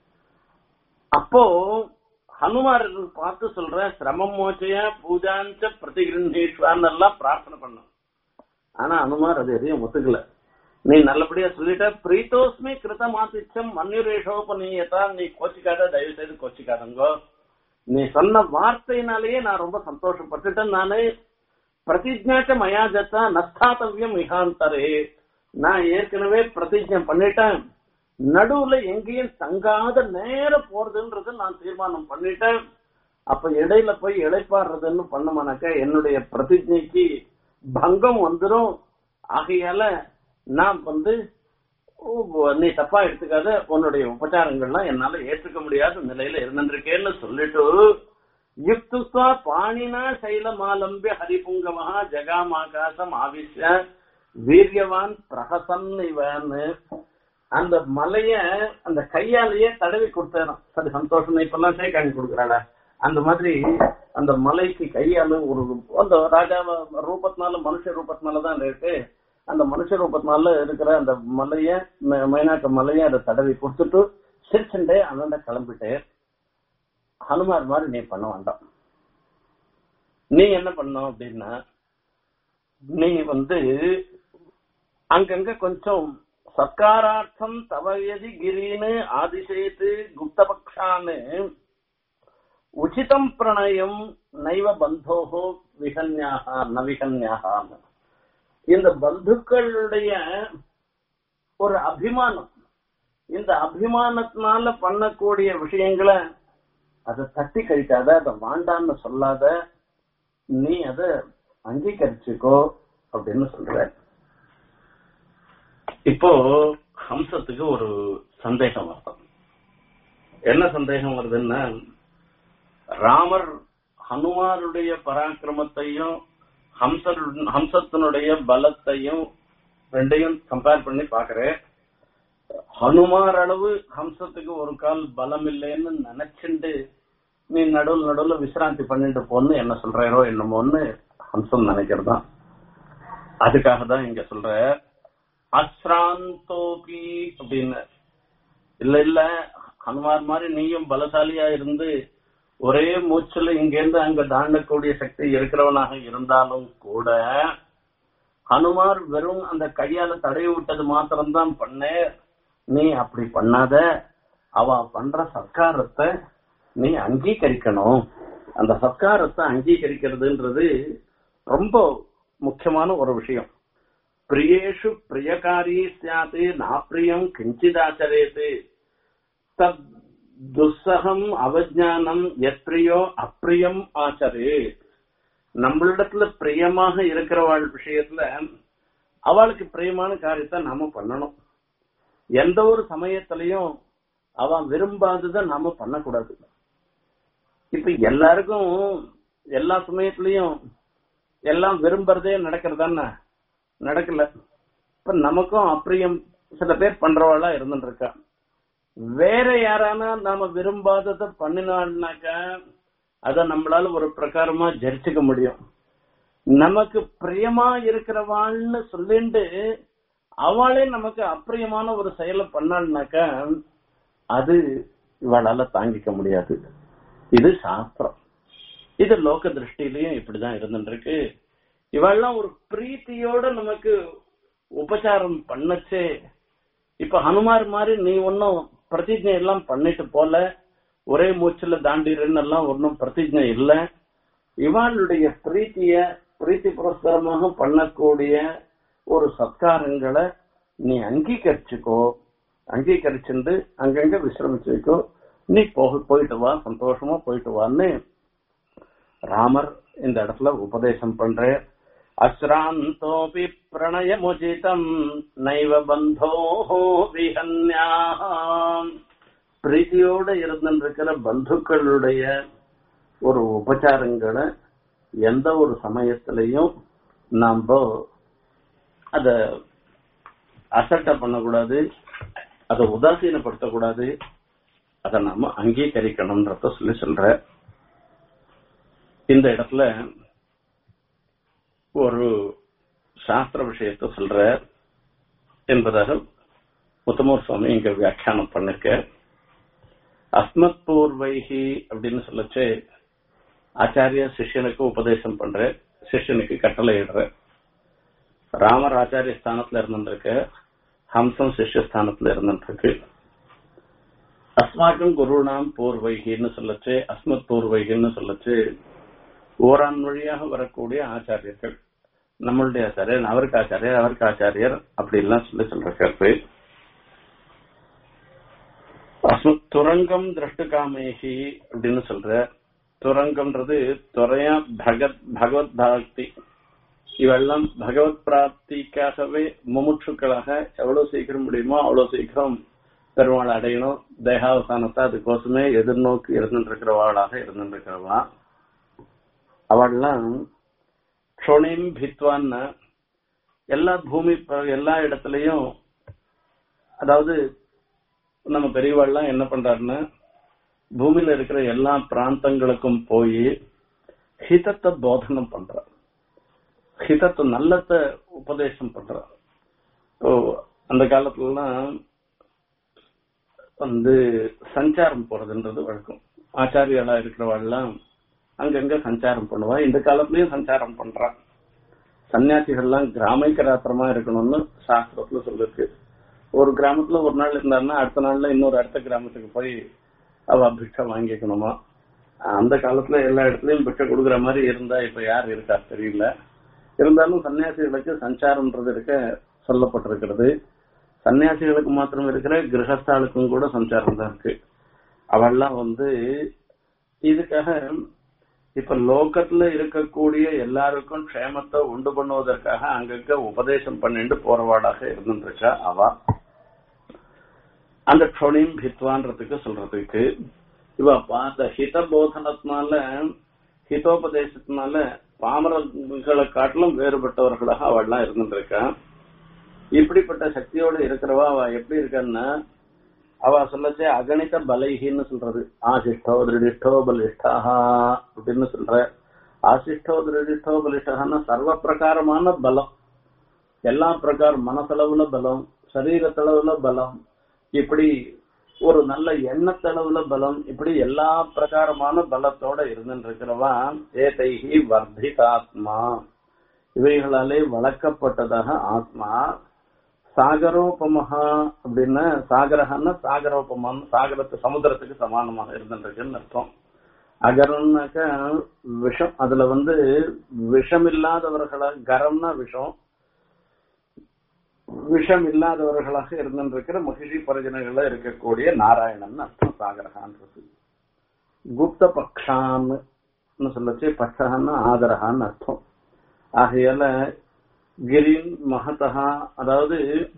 [SPEAKER 1] அப்போ ஹனுமார் பார்த்து சொல்ற சிரமம் மோச்சைய பூஜாஞ்ச பிரதிகிருந்தீஸ்வரன் எல்லாம் பிரார்த்தனை பண்ணும் ஆனா ஹனுமார் அது எதையும் ஒத்துக்கல நீ நல்லபடியா சொல்லிட்ட பிரீத்தோஸ்மி கிருத மாத்திச்சம் மன்யுரேஷோபநீயதா நீ கோச்சிக்காத தயவு செய்து கோச்சிக்காதங்கோ நீ சொன்ன வார்த்தையினாலேயே நான் ரொம்ப சந்தோஷப்பட்டுட்டேன் நானு பிரதிஜாச்ச மயா ஜத்தா நஸ்தாத்தவியம் மிகாந்தரே நான் ஏற்கனவே பிரதிஜை பண்ணிட்டேன் நடுவுல எங்கேயும் தங்காத நேர போறதுன்றது நான் தீர்மானம் பண்ணிட்டேன் அப்ப இடையில போய் இழைப்பாடுறதுன்னு பண்ணமானாக்க என்னுடைய பிரதிஜைக்கு பங்கம் வந்துரும் ஆகையால நான் வந்து ஓ, நீ தப்பா எடுத்துக்காத உன்னுடைய உபச்சாரங்கள்லாம் என்னால ஏற்றுக்க முடியாத நிலையில இருந்திருக்கேன்னு சொல்லிட்டு யுக்துஸ்வா பாணினா சைலமாலம்பிய ஹரிபுங்கமஹா ஜகாமாகாசம் ஆவிஷ்ய வீரியவான் பிரகசன் இவன்னு அந்த மலைய அந்த கையாலேயே தடவி கொடுத்தாராம் சரி சந்தோஷம் இப்பெல்லாம் சேகாணி கொடுக்குறாடா அந்த மாதிரி அந்த மலைக்கு கையால ஒரு அந்த ராஜா ரூபத்தினால மனுஷ ரூபத்தினாலதான் இருக்கு அந்த மனுஷ ரூபத்தினால இருக்கிற அந்த மலைய ம- மைனாக்க மலைய அதை தடவி கொடுத்துட்டு சிரிச்சுண்டே அண்ணாண்ட கிளம்பிட்டு ஹனுமார் மாதிரி நீ பண்ண வேண்டாம் நீ என்ன பண்ணணும் அப்படின்னா நீ வந்து அங்கங்க கொஞ்சம் சர்க்காரார்த்தம் தவயதி கிரீனு ஆதிசேத்து குப்தபக்ஷான்னு உச்சிதம் பிரணயம் நைவ பந்தோகோ விகன்யாக நவிகன்யாக இந்த பந்துக்களுடைய ஒரு அபிமானம் இந்த அபிமானத்தினால பண்ணக்கூடிய விஷயங்களை அதை தட்டி கழிக்காத அதை வாண்டான்னு சொல்லாத நீ அதை அங்கீகரிச்சுக்கோ அப்படின்னு சொல்ற இப்போ ஹம்சத்துக்கு ஒரு சந்தேகம் வருது என்ன சந்தேகம் வருதுன்னா ராமர் ஹனுமாருடைய பராக்கிரமத்தையும் ஹம்ச ஹம்சத்தினுடைய பலத்தையும் ரெண்டையும் கம்பேர் பண்ணி பாக்குறேன் ஹனுமார் அளவு ஹம்சத்துக்கு ஒரு கால் பலம் இல்லைன்னு நினைச்சுண்டு நீ நடுவில் நடுவில் விசிராந்தி பண்ணிட்டு போன்னு என்ன சொல்றாரோ என்னமோன்னு ஹம்சம் நினைக்கிறதான் அதுக்காக தான் இங்க சொல்ற அஸ்ராந்தோபி அப்படின்னு இல்ல இல்ல ஹனுமார் மாதிரி நீயும் பலசாலியா இருந்து ஒரே மூச்சுல இங்கேருந்து அங்க தாண்டக்கூடிய சக்தி இருக்கிறவனாக இருந்தாலும் கூட ஹனுமார் வெறும் அந்த கையால தடவி விட்டது மாத்திரம்தான் பண்ண நீ அப்படி பண்ணாத அவ பண்ற சத்காரத்தை நீ அங்கீகரிக்கணும் அந்த சத்காரத்தை அங்கீகரிக்கிறதுன்றது ரொம்ப முக்கியமான ஒரு விஷயம் பிரியேஷு பிரியகாரி சாத்து நாப்பிரியம் கிஞ்சிதாச்சரேத்து தத் துஸ்ஸகம் அவஜானம் எத்ரியோ அப்பிரியம் ஆச்சரே நம்மளிடத்துல பிரியமாக இருக்கிறவாள் விஷயத்துல அவளுக்கு பிரியமான காரியத்தை நாம பண்ணணும் எந்த ஒரு சமயத்திலையும் அவன் விரும்பாததை நாம பண்ணக்கூடாது இப்ப எல்லாருக்கும் எல்லா சமயத்திலையும் எல்லாம் விரும்புறதே நடக்கிறதானே நடக்கல இப்ப நமக்கும் அப்பிரியம் சில பேர் பண்றவாளா இருந்துட்டு இருக்கா வேற யாரானா நாம விரும்பாததை பண்ணினான்னாக்கா அத நம்மளால ஒரு பிரகாரமா ஜரிச்சுக்க முடியும் நமக்கு பிரியமா இருக்கிறவாள்னு சொல்லிண்டு அவளே நமக்கு அப்பிரியமான ஒரு செயலை பண்ணாள்னாக்கா அது இவளால தாங்கிக்க முடியாது இது சாஸ்திரம் இது லோக திருஷ்டிலையும் இப்படிதான் இருந்துருக்கு இவெல்லாம் ஒரு பிரீத்தியோட நமக்கு உபச்சாரம் பண்ணச்சே இப்ப ஹனுமார் மாதிரி நீ ஒன்னும் பிரதிஜை எல்லாம் பண்ணிட்டு போல ஒரே மூச்சுல தாண்டிடுன்னு எல்லாம் ஒன்னும் பிரதிஜை இல்ல இவாளுடைய பிரீத்திய பிரீத்தி புரஸ்காரமாக பண்ணக்கூடிய ஒரு சத்காரங்களை நீ அங்கீகரிச்சுக்கோ அங்கீகரிச்சுண்டு அங்கங்க விசிரமிச்சுக்கோ நீ போக போயிட்டு வா சந்தோஷமா போயிட்டு வான்னு ராமர் இந்த இடத்துல உபதேசம் பண்ற அஸ்ராந்தோபி பிரணயமுஜிதம் நைவ பந்தோ விஹன்யாம் பிரீத்தியோட இருந்திருக்கிற பந்துக்களுடைய ஒரு உபச்சாரங்களை எந்த ஒரு சமயத்திலையும் நாம அத அசட்டை பண்ணக்கூடாது அதை உதாசீனப்படுத்தக்கூடாது அதை நாம அங்கீகரிக்கணும்ன்றத சொல்லி சொல்ற இந்த இடத்துல ஒரு சாஸ்திர விஷயத்த சொல்ற என்பதாக முத்தமூர் சுவாமி இங்க வியாக்கியானம் பண்ணிருக்க அஸ்மத் பூர்வைஹி அப்படின்னு சொல்லச்சு ஆச்சாரிய சிஷ்யனுக்கு உபதேசம் பண்ற சிஷ்யனுக்கு கட்டளை இடுற ராமர் ஆச்சாரிய ஸ்தானத்துல இருந்துருக்கு ஹம்சம் சிஷ்ய ஸ்தானத்துல இருந்துருக்கு அஸ்மாக்கும் குருணாம் பூர்வைகின்னு சொல்லச்சு அஸ்மத் பூர்வைகின்னு சொல்லச்சு ஓரான் வழியாக வரக்கூடிய ஆச்சாரியர்கள் நம்மளுடைய ஆச்சாரியர் அவருக்கு ஆச்சாரியர் அவருக்கு ஆச்சாரியர் அப்படி எல்லாம் சொல்லி சொல்ற கருத்து அஸ்மத் துரங்கம் திரஷ்டுகாமேகி அப்படின்னு சொல்ற துரங்கம்ன்றது துறையா பகத் பகவத் பக்தி இவெல்லாம் பகவத் பிராப்திக்காகவே முமுட்சுக்களாக எவ்வளவு சீக்கிரம் முடியுமோ அவ்வளவு சீக்கிரம் பெருமாள் அடையணும் தேகாவசானத்தை அதுக்கோசமே எதிர்நோக்கி இருந்துருக்கிறவாளாக இருந்துருக்கிறவா அவள்லாம் க்ஷோணிம் பித்வான்னு எல்லா பூமி எல்லா இடத்துலயும் அதாவது நம்ம பெரியவாள்லாம் என்ன பண்றாருன்னா பூமியில இருக்கிற எல்லா பிராந்தங்களுக்கும் போய் ஹிதத்தை போதனம் பண்றார் ஹிதத்தை நல்லத்தை உபதேசம் பண்றார் ஓ அந்த காலத்துலலாம் வந்து சஞ்சாரம் போறதுன்றது வழக்கம் ஆச்சாரியலா இருக்கிறவாள்லாம் அங்கங்க சஞ்சாரம் பண்ணுவா இந்த காலத்துலயும் சஞ்சாரம் பண்றா சன்னியாசிகள்லாம் கிராமைக்கராத்திரமா இருக்கணும்னு சாஸ்திரத்துல சொல்லிருக்கு ஒரு கிராமத்துல ஒரு நாள் இருந்தாருன்னா அடுத்த நாள்ல இன்னொரு அடுத்த கிராமத்துக்கு போய் அவ பிக்ஷை வாங்கிக்கணுமா அந்த காலத்துல எல்லா இடத்துலயும் பிக்ஷை கொடுக்குற மாதிரி இருந்தா இப்ப யார் இருக்கா தெரியல இருந்தாலும் சன்னியாசிகளுக்கு சஞ்சாரம்ன்றது இருக்க சொல்லப்பட்டிருக்கிறது சன்னியாசிகளுக்கு மாத்திரம் இருக்கிற கிரகஸ்தாளுக்கும் கூட சஞ்சாரம் தான் இருக்கு அவெல்லாம் வந்து இதுக்காக இப்ப லோக்கத்துல இருக்கக்கூடிய எல்லாருக்கும் க்ஷேமத்தை உண்டு பண்ணுவதற்காக அங்கங்க உபதேசம் பண்ணிட்டு போறவாடாக இருந்துருக்கா அவ அந்த க்ஷோணியும் ஹித்வான்றதுக்கு சொல்றதுக்கு இவ பார்த்த ஹித போதனத்தினால ஹிதோபதேசத்தினால பாமரர்களை காட்டிலும் வேறுபட்டவர்களாக அவள்லாம் இருந்துருக்கா இப்படிப்பட்ட சக்தியோட இருக்கிறவா அவ எப்படி இருக்கான்னா அவ சொல்லச்சே அகணித பலைகின்னு சொல்றது ஆசிஷ்டோ திருடிஷ்டோ பலிஷ்டாஹா அப்படின்னு சொல்ற ஆசிஷ்டோ திருடிஷ்டோ பலிஷ்டான்னா சர்வ பிரகாரமான பலம் எல்லா பிரகாரம் மனசளவுல பலம் சரீரத்தளவுல பலம் இப்படி ஒரு நல்ல எண்ணத்தளவுல பலம் இப்படி எல்லா பிரகாரமான பலத்தோட இருந்துட்டு இருக்கிறவா ஏதைஹி வர்த்திதாத்மா இவைகளாலே வளர்க்கப்பட்டதாக ஆத்மா சாகரோபமஹா அப்படின்னா சாகரஹன்னா சாகரோபமான் சாகரத்து சமுத்திரத்துக்கு சமானமாக இருந்துருக்குன்னு அர்த்தம் அகரம்னாக்க விஷம் அதுல வந்து விஷம் இல்லாதவர்களா கரம்னா விஷம் விஷம் இல்லாதவர்களாக இருந்திருக்கிற மகிழ்ச்சி பரிஜனங்கள இருக்கக்கூடிய நாராயணன் அர்த்தம் சாகரகான்றது குப்த பக்ஷான்னு சொல்லச்சு பட்சகான்னு ஆதரகான்னு அர்த்தம் ஆகையால கிரின் மகதா அதாவது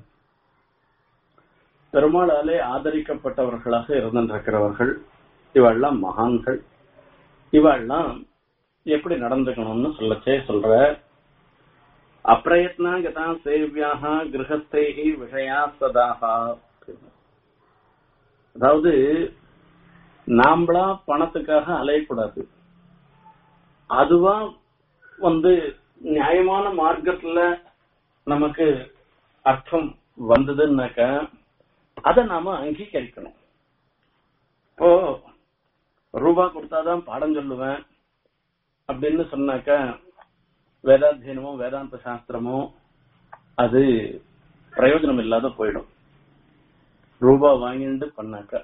[SPEAKER 1] பெருமாளாலே ஆதரிக்கப்பட்டவர்களாக இருந்திருக்கிறவர்கள் இவெல்லாம் மகான்கள் இவெல்லாம் எப்படி நடந்துக்கணும்னு சொல்லச்சே சொல்ற அப்பிரயத்னா கதா சேவியாக கிரகஸ்தேகி விஷயா சதாக அதாவது நாம்பளா பணத்துக்காக அலையக்கூடாது அதுவா வந்து நியாயமான மார்க்கத்துல நமக்கு அர்த்தம் வந்ததுன்னாக்க அதை நாம அங்கீகரிக்கணும் இப்போ ரூபா கொடுத்தாதான் பாடம் சொல்லுவேன் அப்படின்னு சொன்னாக்க வேதாத்தியனமோ வேதாந்த சாஸ்திரமோ அது பிரயோஜனம் இல்லாத போயிடும் ரூபா வாங்கிட்டு பண்ணாக்க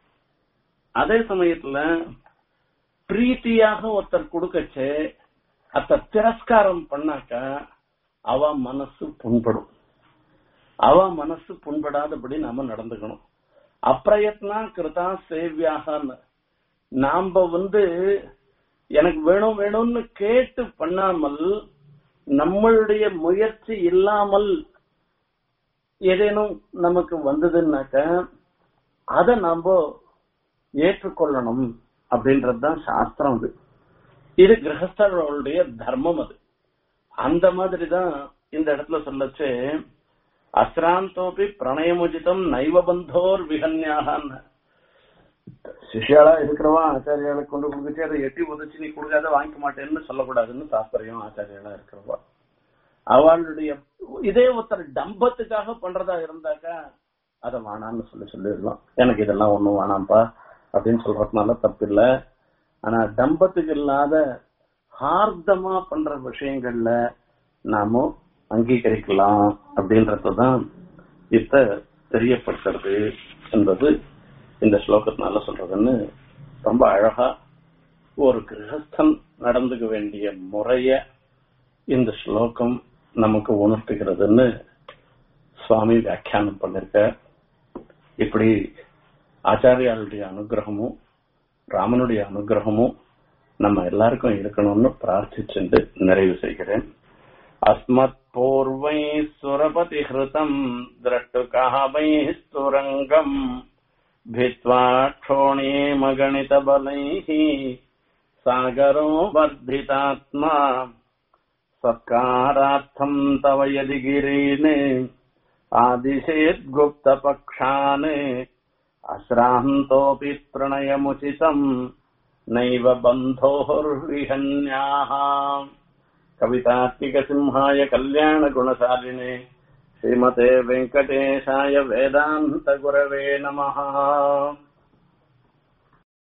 [SPEAKER 1] அதே சமயத்துல பிரீத்தியாக ஒருத்தர் கொடுக்கச்சே அத்த திரஸ்காரம் பண்ணாக்க அவ மனசு புண்படும் அவ மனசு புண்படாதபடி நாம நடந்துக்கணும் அப்பிரயத்னா கிருதா சேவியாக நாம வந்து எனக்கு வேணும் வேணும்னு கேட்டு பண்ணாமல் நம்மளுடைய முயற்சி இல்லாமல் ஏதேனும் நமக்கு வந்ததுன்னாக்க அதை நாம ஏற்றுக்கொள்ளணும் அப்படின்றதுதான் சாஸ்திரம் அது இது கிரகஸ்தர்களுடைய தர்மம் அது அந்த மாதிரிதான் இந்த இடத்துல சொல்லச்சு அஸ்ராந்தோப்பி பிரணயமுஜிதம் நைவ பந்தோர் விகன்யாகான்னு சிஷியாளா இருக்கிறவா ஆச்சாரியாளுக்கு கொண்டு கொடுத்துட்டு அதை எட்டி உதச்சு நீ கொடுக்காத வாங்கிக்க மாட்டேன்னு சொல்லக்கூடாதுன்னு தாற்பயம் ஆச்சாரியாளா இருக்கிறவா அவளுடைய இதே ஒருத்தர் டம்பத்துக்காக பண்றதா இருந்தாக்கா அதை வேணான்னு சொல்லி சொல்லிடலாம் எனக்கு இதெல்லாம் ஒண்ணும் வேணாம்ப்பா அப்படின்னு சொல்றதுனால தப்பு இல்ல ஆனா டம்பத்துக்கு இல்லாத ஹார்தமா பண்ற விஷயங்கள்ல நாம அங்கீகரிக்கலாம் அப்படின்றதுதான் இப்ப தெரியப்படுத்துறது என்பது இந்த ஸ்லோகத்தினால சொல்றதுன்னு ரொம்ப அழகா ஒரு கிரகஸ்தன் நடந்துக்க வேண்டிய முறைய இந்த ஸ்லோகம் நமக்கு உணர்த்துகிறதுன்னு சுவாமி வியாக்கியானம் பண்ணிருக்க இப்படி ஆச்சாரியாளுடைய அனுகிரகமும் ராமனுடைய அனுகிரகமும் நம்ம எல்லாருக்கும் இருக்கணும்னு பிரார்த்திச்சுட்டு நிறைவு செய்கிறேன் அஸ்மத் பூர்வை சுரபதி ஹிருதம் திரட்டுகாவை ஸ்துரங்கம் भित्वा क्षोणीमगणितबलैः सागरो वर्धितात्मा सत्कारार्थम् तव यदि गिरीन् आदिशेद्गुप्तपक्षान् अश्रान्तोऽपि प्रणयमुचितम् नैव बन्धोर्विहन्याः कवितात्मिकसिंहाय कल्याणगुणशालिने श्रीमते वेङ्कटेशाय वेदान्तगुरवे नमः